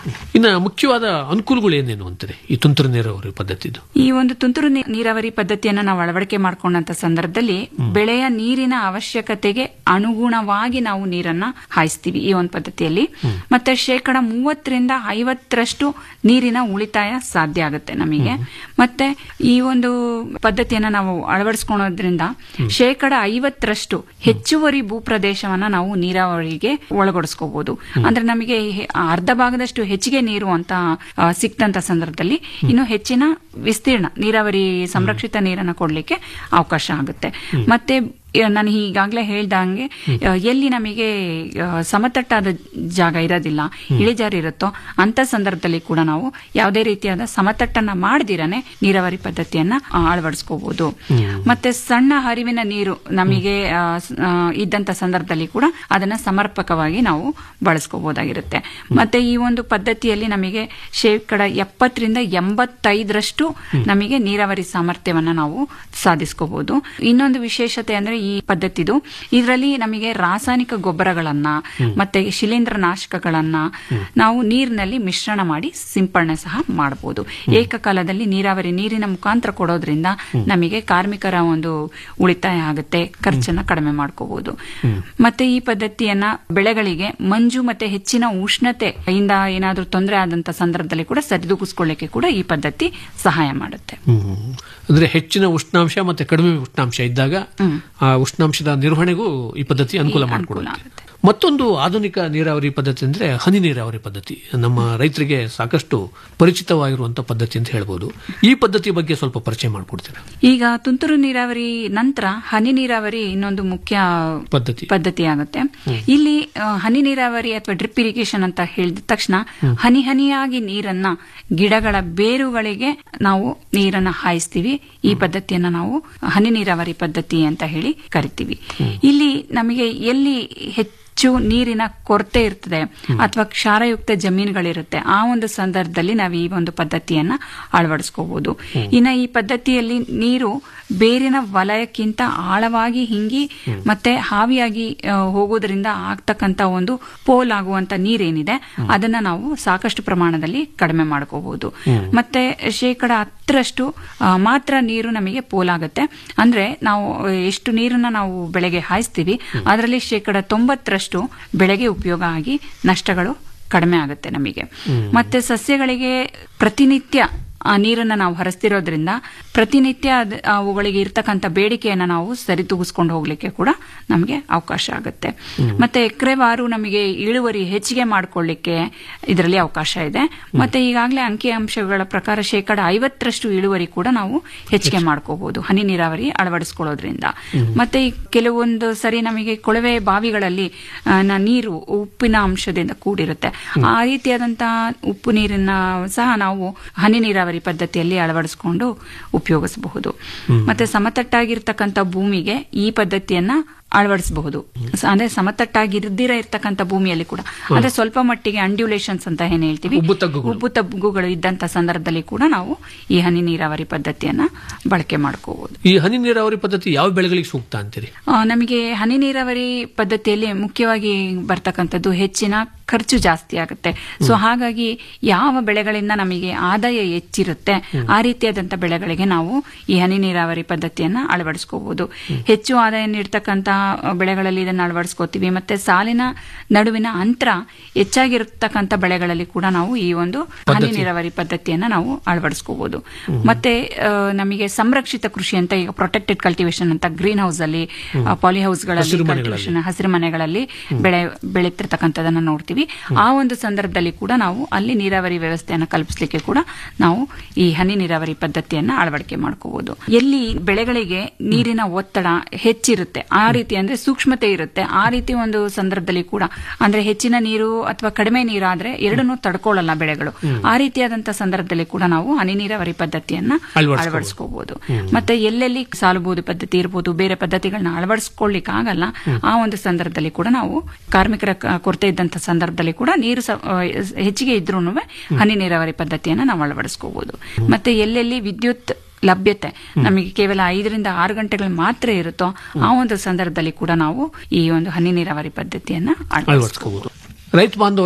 ಇನ್ನು ಮುಖ್ಯವಾದ ಅನುಕೂಲಗಳು ಏನೇನು ಅಂತಾರೆ ಈ ತುಂತುರು ನೀರಾವರಿ ಪದ್ಧತಿದು ಈ ಒಂದು ತುಂತುರು ನೀ- ನೀರಾವರಿ ಪದ್ಧತಿಯನ್ನು ನಾವು ಅಳವಡಿಕೆ ಮಾಡಿಕೊಂಡಂತ ಸಂದರ್ಭದಲ್ಲಿ ಬೆಳೆಯ ನೀರಿನ ಅವಶ್ಯಕತೆಗೆ ಅನುಗುಣವಾಗಿ ನಾವು ನೀರನ್ನ ಹಾಯಿಸ್ತೀವಿ ಈ ಒಂದು ಪದ್ಧತಿಯಲ್ಲಿ ಮತ್ತೆ ಶೇಕಡ ಮೂವತ್ತರಿಂದ ಐವತ್ತರಷ್ಟು ನೀರಿನ ಉಳಿತಾಯ ಸಾಧ್ಯ ಆಗುತ್ತೆ ನಮಗೆ ಮತ್ತೆ ಈ ಒಂದು ಪದ್ಧತಿಯನ್ನ ನಾವು ಅಳವಡಿಸ್ಕೊಳೋದ್ರಿಂದ ಶೇಕಡ ಐವತ್ತರಷ್ಟು ಹೆಚ್ಚುವರಿ ಭೂಪ್ರದೇಶವನ್ನ ನಾವು ನೀರಾವರಿಗೆ ಒಳಗೊಡಿಸ್ಕೋಬಹುದು ಅಂದ್ರೆ ನಮಗೆ ಹೆ- ಅರ್ಧ ಭಾಗದಷ್ಟು ಹೆಚ್ಚಿಗೆ ನೀರು ಅಂತ ಆ, ಸಿಕ್ತಂತ ಸಂದರ್ಭದಲ್ಲಿ ಇನ್ನು ಹೆಚ್ಚಿನ ವಿಸ್ತೀರ್ಣ ನೀರಾವರಿ ಸಂರಕ್ಷಿತ ನೀರನ್ನ ಕೊಡ್ಲಿಕ್ಕೆ ಅವಕಾಶ ಆಗುತ್ತೆ ಮತ್ತೆ ಆ, ನಾನು ಈಗಾಗಲೇ ಹೇಳ್ದಂಗೆ ಆ, ಎಲ್ಲಿ ನಮಗೆ ಆ, ಸಮತಟ್ಟಾದ ಜಾಗ ಇರೋದಿಲ್ಲ ಇಳಿಜಾರು ಇರುತ್ತೋ ಅಂತ ಸಂದರ್ಭದಲ್ಲಿ ಕೂಡ ನಾವು ಯಾವುದೇ ರೀತಿಯಾದ ಸಮತಟ್ಟನ್ನ ಮಾಡದಿರನೆ ನೀರಾವರಿ ಪದ್ಧತಿಯನ್ನ ಆ, ಅಳವಡಿಸ್ಕೋಬಹುದು ಮತ್ತೆ ಸಣ್ಣ ಹರಿವಿನ ನೀರು ನಮಗೆ ಆ, ಸ್- ಆ, ಇದ್ದಂತ ಸಂದರ್ಭದಲ್ಲಿ ಕೂಡ ಅದನ್ನ ಸಮರ್ಪಕವಾಗಿ ನಾವು ಬಳಸ್ಕೋಬಹುದಾಗಿರುತ್ತೆ ಮತ್ತೆ ಈ ಒಂದು ಪದ್ಧತಿಯಲ್ಲಿ ನಮಗೆ ಶೇಕಡ ಎಪ್ಪತ್ತರಿಂದ ಎಂಬತ್ತೈದರಷ್ಟು ನಮಗೆ ನೀರಾವರಿ ಸಾಮರ್ಥ್ಯವನ್ನ ನಾವು ಸಾಧಿಸ್ಕೋಬಹುದು ಇನ್ನೊಂದು ವಿಶೇಷತೆ ಅಂದ್ರೆ ಈ ಪದ್ಧತಿದು ಇದರಲ್ಲಿ ನಮಗೆ ರಾಸಾಯನಿಕ ಗೊಬ್ಬರಗಳನ್ನ ಮತ್ತೆ ಶಿಲೀಂಧ್ರ ನಾಶಕಗಳನ್ನ ನಾವು ನೀರಿನಲ್ಲಿ ಮಿಶ್ರಣ ಮಾಡಿ ಸಿಂಪಡಣೆ ಸಹ ಮಾಡಬಹುದು ಏಕಕಾಲದಲ್ಲಿ ನೀರಾವರಿ ನೀರಿನ ಮುಖಾಂತರ ಕೊಡೋದ್ರಿಂದ ನಮಗೆ ಕಾರ್ಮಿಕರ ಒಂದು ಉಳಿತಾಯ ಆಗುತ್ತೆ ಖರ್ಚನ್ನ ಕಡಿಮೆ ಮಾಡ್ಕೋಬಹುದು ಮತ್ತೆ ಈ ಪದ್ಧತಿಯನ್ನ ಬೆಳೆಗಳಿಗೆ ಮಂಜು ಮತ್ತೆ ಹೆಚ್ಚಿನ ಉಷ್ಣತೆ ಇಂದ ಏನಾದ್ರೂ ತೊಂದರೆ ಆದಂತ ಸಂದರ್ಭದಲ್ಲಿ ಕೂಡ ಸರಿದೂಗಿಸ್ಕೊಳ್ಳಿಕ್ಕೆ ಕೂಡ ಈ ಪದ್ಧತಿ ಸಹಾಯ ಮಾಡುತ್ತೆ ಅಂದ್ರೆ ಹೆಚ್ಚಿನ ಉಷ್ಣಾಂಶ ಮತ್ತೆ ಕಡಿಮೆ ಉಷ್ಣಾಂಶ ಇದ್ದಾಗ ಆ ಉಷ್ಣಾಂಶದ ನಿರ್ವಹಣೆಗೂ ಈ ಪದ್ಧತಿ ಅನುಕೂಲ ಮಾಡಿಕೊಡುತ್ತೆ ಮತ್ತೊಂದು ಆಧುನಿಕ ನೀರಾವರಿ ಪದ್ಧತಿ ಅಂದ್ರೆ ಹನಿ ನೀರಾವರಿ ಪದ್ಧತಿ ನಮ್ಮ ರೈತರಿಗೆ ಸಾಕಷ್ಟು ಪರಿಚಿತವಾಗಿರುವಂತಹ ಪದ್ಧತಿ ಅಂತ ಹೇಳ್ಬೋದು ಈ ಪದ್ಧತಿ ಬಗ್ಗೆ ಸ್ವಲ್ಪ ಪರಿಚಯ ಮಾಡಿಕೊಡ್ತೀರಾ ಈಗ ತುಂತುರು ನೀರಾವರಿ ನಂತರ ಹನಿ ನೀರಾವರಿ ಇನ್ನೊಂದು ಮುಖ್ಯ ಪದ್ಧತಿ ಪದ್ಧತಿ ಆಗುತ್ತೆ ಇಲ್ಲಿ ಆ, ಹನಿ ನೀರಾವರಿ ಅಥವಾ ಡ್ರಿಪ್ ಇರಿಗೇಷನ್ ಅಂತ ಹೇಳಿದ ತಕ್ಷಣ ಹನಿ ಹನಿಯಾಗಿ ನೀರನ್ನ ಗಿಡಗಳ ಬೇರುಗಳಿಗೆ ನಾವು ನೀರನ್ನ ಹಾಯಿಸ್ತೀವಿ ಈ ಪದ್ಧತಿಯನ್ನ ನಾವು ಹನಿ ನೀರಾವರಿ ಪದ್ಧತಿ ಅಂತ ಹೇಳಿ ಕರಿತೀವಿ ಇಲ್ಲಿ ನಮಗೆ ಎಲ್ಲಿ ಹೆಚ್ಚು ನೀರಿನ ಕೊರತೆ ಇರ್ತದೆ ಅಥವಾ ಕ್ಷಾರಯುಕ್ತ ಜಮೀನುಗಳಿರುತ್ತೆ ಆ ಒಂದು ಸಂದರ್ಭದಲ್ಲಿ ನಾವು ಈ ಒಂದು ಪದ್ಧತಿಯನ್ನ ಅಳವಡಿಸ್ಕೋಬಹುದು ಇನ್ನ ಈ ಪದ್ಧತಿಯಲ್ಲಿ ನೀರು ಬೇರಿನ ವಲಯಕ್ಕಿಂತ ಆಳವಾಗಿ ಹಿಂಗಿ ಮತ್ತೆ ಹಾವಿಯಾಗಿ ಆ, ಹೋಗೋದ್ರಿಂದ ಆಗ್ತಕ್ಕಂತ ಒಂದು ಪೋಲ್ ಆಗುವಂತ ನೀರೇನಿದೆ ಅದನ್ನ ನಾವು ಸಾಕಷ್ಟು ಪ್ರಮಾಣದಲ್ಲಿ ಕಡಿಮೆ ಮಾಡ್ಕೋಬಹುದು ಮತ್ತೆ ಶೇಕಡ ಹತ್ತರಷ್ಟು ಆ, ಮಾತ್ರ ನೀರು ನಮಗೆ ಪೋಲಾಗುತ್ತೆ ಅಂದ್ರೆ ನಾವು ಎಷ್ಟು ನೀರನ್ನ ನಾವು ಬೆಳೆಗೆ ಹಾಯಿಸ್ತೀವಿ ಅದರಲ್ಲಿ ಶೇಕಡ ತೊಂಬತ್ತರಷ್ಟು ಬೆಳೆಗೆ ಉಪಯೋಗ ಆಗಿ ನಷ್ಟಗಳು ಕಡಿಮೆ ಆಗುತ್ತೆ ನಮಗೆ ಮತ್ತೆ ಸಸ್ಯಗಳಿಗೆ ಪ್ರತಿನಿತ್ಯ ಆ ನೀರನ್ನ ನಾವು ಹರಿಸ್ತಿರೋದ್ರಿಂದ ಪ್ರತಿನಿತ್ಯ ಅದ್- ಅವುಗಳಿಗೆ ಇರ್ತಕ್ಕಂಥ ಬೇಡಿಕೆಯನ್ನ ನಾವು ಸರಿತೂಗಿಸ್ಕೊಂಡು ಹೋಗ್ಲಿಕ್ಕೆ ಕೂಡ ನಮಗೆ ಅವಕಾಶ ಆಗುತ್ತೆ ಮತ್ತೆ ಎಕರೆವಾರು ನಮಗೆ ಇಳುವರಿ ಹೆಚ್ಚಿಗೆ ಮಾಡ್ಕೊಳ್ಳಿಕ್ಕೆ ಇದರಲ್ಲಿ ಅವಕಾಶ ಇದೆ ಮತ್ತೆ ಈಗಾಗಲೇ ಅಂಕಿ ಅಂಶಗಳ ಪ್ರಕಾರ ಶೇಕಡ ಐವತ್ತರಷ್ಟು ಇಳುವರಿ ಕೂಡ ನಾವು ಹೆಚ್ಚಿಗೆ ಮಾಡ್ಕೋಬಹುದು ಹನಿ ನೀರಾವರಿ ಅಳವಡಿಸ್ಕೊಳ್ಳೋದ್ರಿಂದ ಮತ್ತೆ ಈ ಕೆಲವೊಂದು ಸರಿ ನಮಗೆ ಕೊಳವೆ ಬಾವಿಗಳಲ್ಲಿ ಆ, ನ- ನೀರು ಉಪ್ಪಿನ ಅಂಶದಿಂದ ಕೂಡಿರುತ್ತೆ ಆ ರೀತಿಯಾದಂತಹ ಉಪ್ಪು ನೀರನ್ನ ಸಹ ನಾವು ಹನಿ ನೀರಾವರಿ ಪದ್ಧತಿಯಲ್ಲಿ ಅಳವಡಿಸಿಕೊಂಡು ಉಪಯೋಗಿಸಬಹುದು ಮತ್ತೆ ಸಮತಟ್ಟಾಗಿರ್ತಕ್ಕಂಥ ಭೂಮಿಗೆ ಈ ಪದ್ಧತಿಯನ್ನ ಅಳವಡಿಸಬಹುದು ಸ- ಅಂದ್ರೆ ಸಮತಟ್ಟಾಗಿರ್ದಿರ ಇರ್ತಕ್ಕಂಥ ಭೂಮಿಯಲ್ಲಿ ಕೂಡ ಅಂದ್ರೆ ಸ್ವಲ್ಪ ಮಟ್ಟಿಗೆ ಅಂಡ್ಯುಲೇಷನ್ಸ್ ಅಂತ ಏನ್ ಹೇಳ್ತೀವಿ ಉಬ್ಬು ತಗ್ಗುಗಳು. ಉಬ್ಬು ತಗ್ಗುಗಳು ಇದ್ದಂತ ಸಂದರ್ಭದಲ್ಲಿ ಕೂಡ ನಾವು ಈ ಹನಿ ನೀರಾವರಿ ಪದ್ಧತಿಯನ್ನ ಬಳಕೆ ಮಾಡ್ಕೋಬಹುದು ಈ ಹನಿ ನೀರಾವರಿ ಪದ್ಧತಿ ಯಾವ ಬೆಳೆಗಳಿಗೆ ಸೂಕ್ತ ಅಂತೀರಿ ಆ, ನಮಗೆ ಹನಿ ನೀರಾವರಿ ಪದ್ಧತಿಯಲ್ಲಿ ಮುಖ್ಯವಾಗಿ ಬರ್ತಕ್ಕಂಥದ್ದು ಹೆಚ್ಚಿನ ಖರ್ಚು ಜಾಸ್ತಿ ಆಗುತ್ತೆ ಸೊ ಹಾಗಾಗಿ ಯಾವ ಬೆಳೆಗಳಿಂದ ನಮಗೆ ಆದಾಯ ಹೆಚ್ಚಿರುತ್ತೆ ಆ ರೀತಿಯಾದಂಥ ಬೆಳೆಗಳಿಗೆ ನಾವು ಈ ಹನಿ ನೀರಾವರಿ ಪದ್ಧತಿಯನ್ನ ಅಳವಡಿಸ್ಕೋಬಹುದು ಹೆಚ್ಚು ಆದಾಯ ನೀಡ್ತಕ್ಕಂಥ ಬೆಳೆಗಳಲ್ಲಿ ಇದನ್ನು ಅಳವಡಿಸ್ಕೋತೀವಿ ಮತ್ತೆ ಸಾಲಿನ ನಡುವಿನ ಅಂತರ ಹೆಚ್ಚಾಗಿರ್ತಕ್ಕಂಥ ಬೆಳೆಗಳಲ್ಲಿ ಕೂಡ ನಾವು ಈ ಒಂದು ಹನಿ ನೀರಾವರಿ ಪದ್ಧತಿಯನ್ನ ನಾವು ಅಳವಡಿಸ್ಕೋಬಹುದು ಮತ್ತೆ ಆ, ನಮಗೆ ಸಂರಕ್ಷಿತ ಕೃಷಿ ಅಂತ ಈಗ ಪ್ರೊಟೆಕ್ಟೆಡ್ ಕಲ್ಟಿವೇಶನ್ ಅಂತ ಗ್ರೀನ್ ಹೌಸ್ ಅಲ್ಲಿ ಪಾಲಿ ಹೌಸ್ಗಳಲ್ಲಿ ಹಸಿರು ಮನೆಗಳಲ್ಲಿ. cultivation, ಹಸಿರು ಮನೆಗಳಲ್ಲಿ ಬೆಳೆ ಬೆಳೀತಿರ್ತಕ್ಕಂಥದನ್ನ ನೋಡ್ತೀವಿ ಆ ಒಂದು ಸಂದರ್ಭದಲ್ಲಿ ಕೂಡ ನಾವು ಅಲ್ಲಿ ನೀರಾವರಿ ವ್ಯವಸ್ಥೆಯನ್ನು ಕಲ್ಪಿಸಲಿಕ್ಕೆ ಕೂಡ ನಾವು ಈ ಹನಿ ನೀರಾವರಿ ಪದ್ಧತಿಯನ್ನ ಅಳವಡಿಕೆ ಮಾಡ್ಕೋಬಹುದು ಎಲ್ಲಿ ಬೆಳೆಗಳಿಗೆ ನೀರಿನ ಒತ್ತಡ ಹೆಚ್ಚಿರುತ್ತೆ ಆ ರೀತಿ ಅಂದ್ರೆ ಸೂಕ್ಷ್ಮತೆ ಇರುತ್ತೆ ಆ ರೀತಿ ಒಂದು ಸಂದರ್ಭದಲ್ಲಿ ಕೂಡ ಅಂದ್ರೆ ಹೆಚ್ಚಿನ ನೀರು ಅಥವಾ ಕಡಿಮೆ ನೀರಾದ್ರೆ ಎರಡನ್ನೂ ತಡ್ಕೊಳ್ಳಲ್ಲ ಬೆಳೆಗಳು ಆ ರೀತಿಯಾದಂತಹ ಸಂದರ್ಭದಲ್ಲಿ ಕೂಡ ನಾವು ಹನಿ ನೀರಾವರಿ ಪದ್ಧತಿಯನ್ನ ಅಳವಡಿಸ್ಕೋಬಹುದು. ಅಳವಡಿಸ್ಕೋಬಹುದು ಮತ್ತೆ ಎಲ್ಲೆಲ್ಲಿ ಸಾಲಬಹುದು ಪದ್ಧತಿ ಇರ್ಬೋದು ಬೇರೆ ಪದ್ಧತಿಗಳನ್ನ ಅಳವಡಿಸ್ಕೊಳ್ಳಿಕ್ ಆಗಲ್ಲ ಆ ಒಂದು ಸಂದರ್ಭದಲ್ಲಿ ಕೂಡ ನಾವು ಕಾರ್ಮಿಕರ ಕ- ಕೊರತೆ ಇದ್ದಂತ ಸಂದರ್ಭದಲ್ಲಿ ಕೂಡ ನೀರು ಸ- ಆ, ಹೆಚ್ಚಿಗೆ ಇದ್ರೂ ಹನಿ ನೀರಾವರಿ ಪದ್ಧತಿಯನ್ನ ನಾವು ಅಳವಡಿಸ್ಕೋಬಹುದು ಮತ್ತೆ ಎಲ್ಲೆಲ್ಲಿ ವಿದ್ಯುತ್ ಲಭ್ಯತೆ ನಮಗೆ ಕೇವಲ ಐದರಿಂದ ಆರು ಗಂಟೆಗಳು ಮಾತ್ರ ಇರುತ್ತೋ ಆ ಒಂದು ಸಂದರ್ಭದಲ್ಲಿ ಕೂಡ ನಾವು ಈ ಒಂದು ಹನಿ ನೀರಾವರಿ ಪದ್ಧತಿಯನ್ನ ಅಳವಡಿಸ್ಕೋಬಹುದು ಅಳವಡಿಸ್ಕೋಬಹುದು ರೈತ ಬಾಂಧವರೇ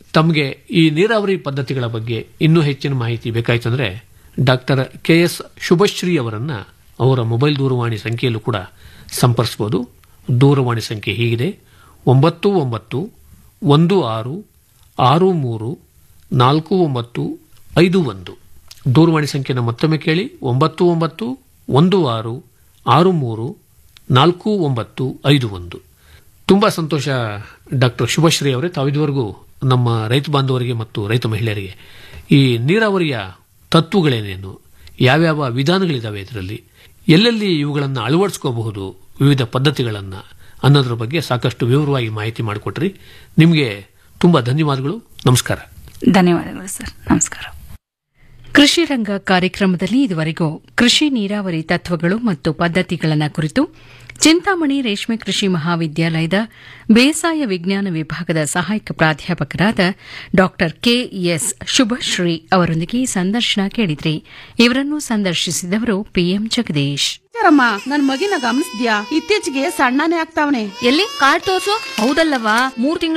ತಮಗೆ ಈ ನೀರಾವರಿ ಪದ್ಧತಿಗಳ ಬಗ್ಗೆ ಇನ್ನೂ ಹೆಚ್ಚಿನ ಮಾಹಿತಿ ಬೇಕಾಯ್ತಂದ್ರೆ ಡಾಕ್ಟರ್ ಕೆ ಎಸ್ ಶುಭಶ್ರೀ ಅವರನ್ನ ಅವರ ಮೊಬೈಲ್ ದೂರವಾಣಿ ಸಂಖ್ಯೆಯಲ್ಲೂ ಕೂಡ ಸಂಪರ್ಸಬಹುದು ದೂರವಾಣಿ ಸಂಖ್ಯೆ ಹೀಗಿದೆ ಒಂಬತ್ತು ಒಂಬತ್ತು ಒಂದು ಆರು ಆರು ಮೂರು ನಾಲ್ಕು ಒಂಬತ್ತು ಐದು ಒಂದು ದೂರವಾಣಿ ಸಂಖ್ಯೆನ ಮತ್ತೊಮ್ಮೆ ಕೇಳಿ ಒಂಬತ್ತು ಒಂಬತ್ತು ಒಂದು ಆರು ಆರು ಮೂರು ನಾಲ್ಕು ಒಂಬತ್ತು ಐದು ಒಂದು ತುಂಬಾ ಸಂತೋಷ ಡಾಕ್ಟರ್ ಶುಭಶ್ರೀ ಅವರೇ ತಾವು ಇದುವರೆಗೂ ನಮ್ಮ ರೈತ ಬಾಂಧವರಿಗೆ ಮತ್ತು ರೈತ ಮಹಿಳೆಯರಿಗೆ ಈ ನೀರಾವರಿಯ ತತ್ವಗಳೇನೇನು ಯಾವ್ಯಾವ ವಿಧಾನಗಳಿದಾವೆ ಇದರಲ್ಲಿ ಎಲ್ಲೆಲ್ಲಿ ಇವುಗಳನ್ನು ಅಳವಡಿಸ್ಕೋಬಹುದು ವಿವಿಧ ಪದ್ಧತಿಗಳನ್ನು ಅನ್ನೋದ್ರ ಬಗ್ಗೆ ಸಾಕಷ್ಟು ವಿವರವಾಗಿ ಮಾಹಿತಿ ಮಾಡಿಕೊಟ್ರಿ ನಿಮಗೆ ತುಂಬಾ ಧನ್ಯವಾದಗಳು ನಮಸ್ಕಾರ ಧನ್ಯವಾದಗಳು ಸರ್ ನಮಸ್ಕಾರ ಕೃಷಿ ರಂಗ ಕಾರ್ಯಕ್ರಮದಲ್ಲಿ ಇದುವರೆಗೂ ಕೃಷಿ ನೀರಾವರಿ ತತ್ವಗಳು ಮತ್ತು ಪದ್ಧತಿಗಳನ್ನ ಕುರಿತು ಚಿಂತಾಮಣಿ ರೇಷ್ಮೆ ಕೃಷಿ ಮಹಾವಿದ್ಯಾಲಯದ ಬೇಸಾಯ ವಿಜ್ಞಾನ ವಿಭಾಗದ ಸಹಾಯಕ ಪ್ರಾಧ್ಯಾಪಕರಾದ ಡಾ ಕೆಎಸ್ ಶುಭಶ್ರೀ ಅವರೊಂದಿಗೆ ಸಂದರ್ಶನ ಕೇಳಿದ್ರಿ ಇವರನ್ನು ಸಂದರ್ಶಿಸಿದವರು ಪಿಎಂ ಜಗದೀಶ್ ಅಮ್ಮ ನನ್ ಮಗಿನ ಗಮನಿಸ್ದ್ಯಾ ಇತ್ತೀಚೆಗೆ ಸಣ್ಣನೇ ಆಗ್ತಾವನೆ ಎಲ್ಲಿ ಕಾರ್ಡ್ ತೋರ್ಸು ಹೌದಲ್ಲವಾ ಮೂರ್ ತಿಂಗಳ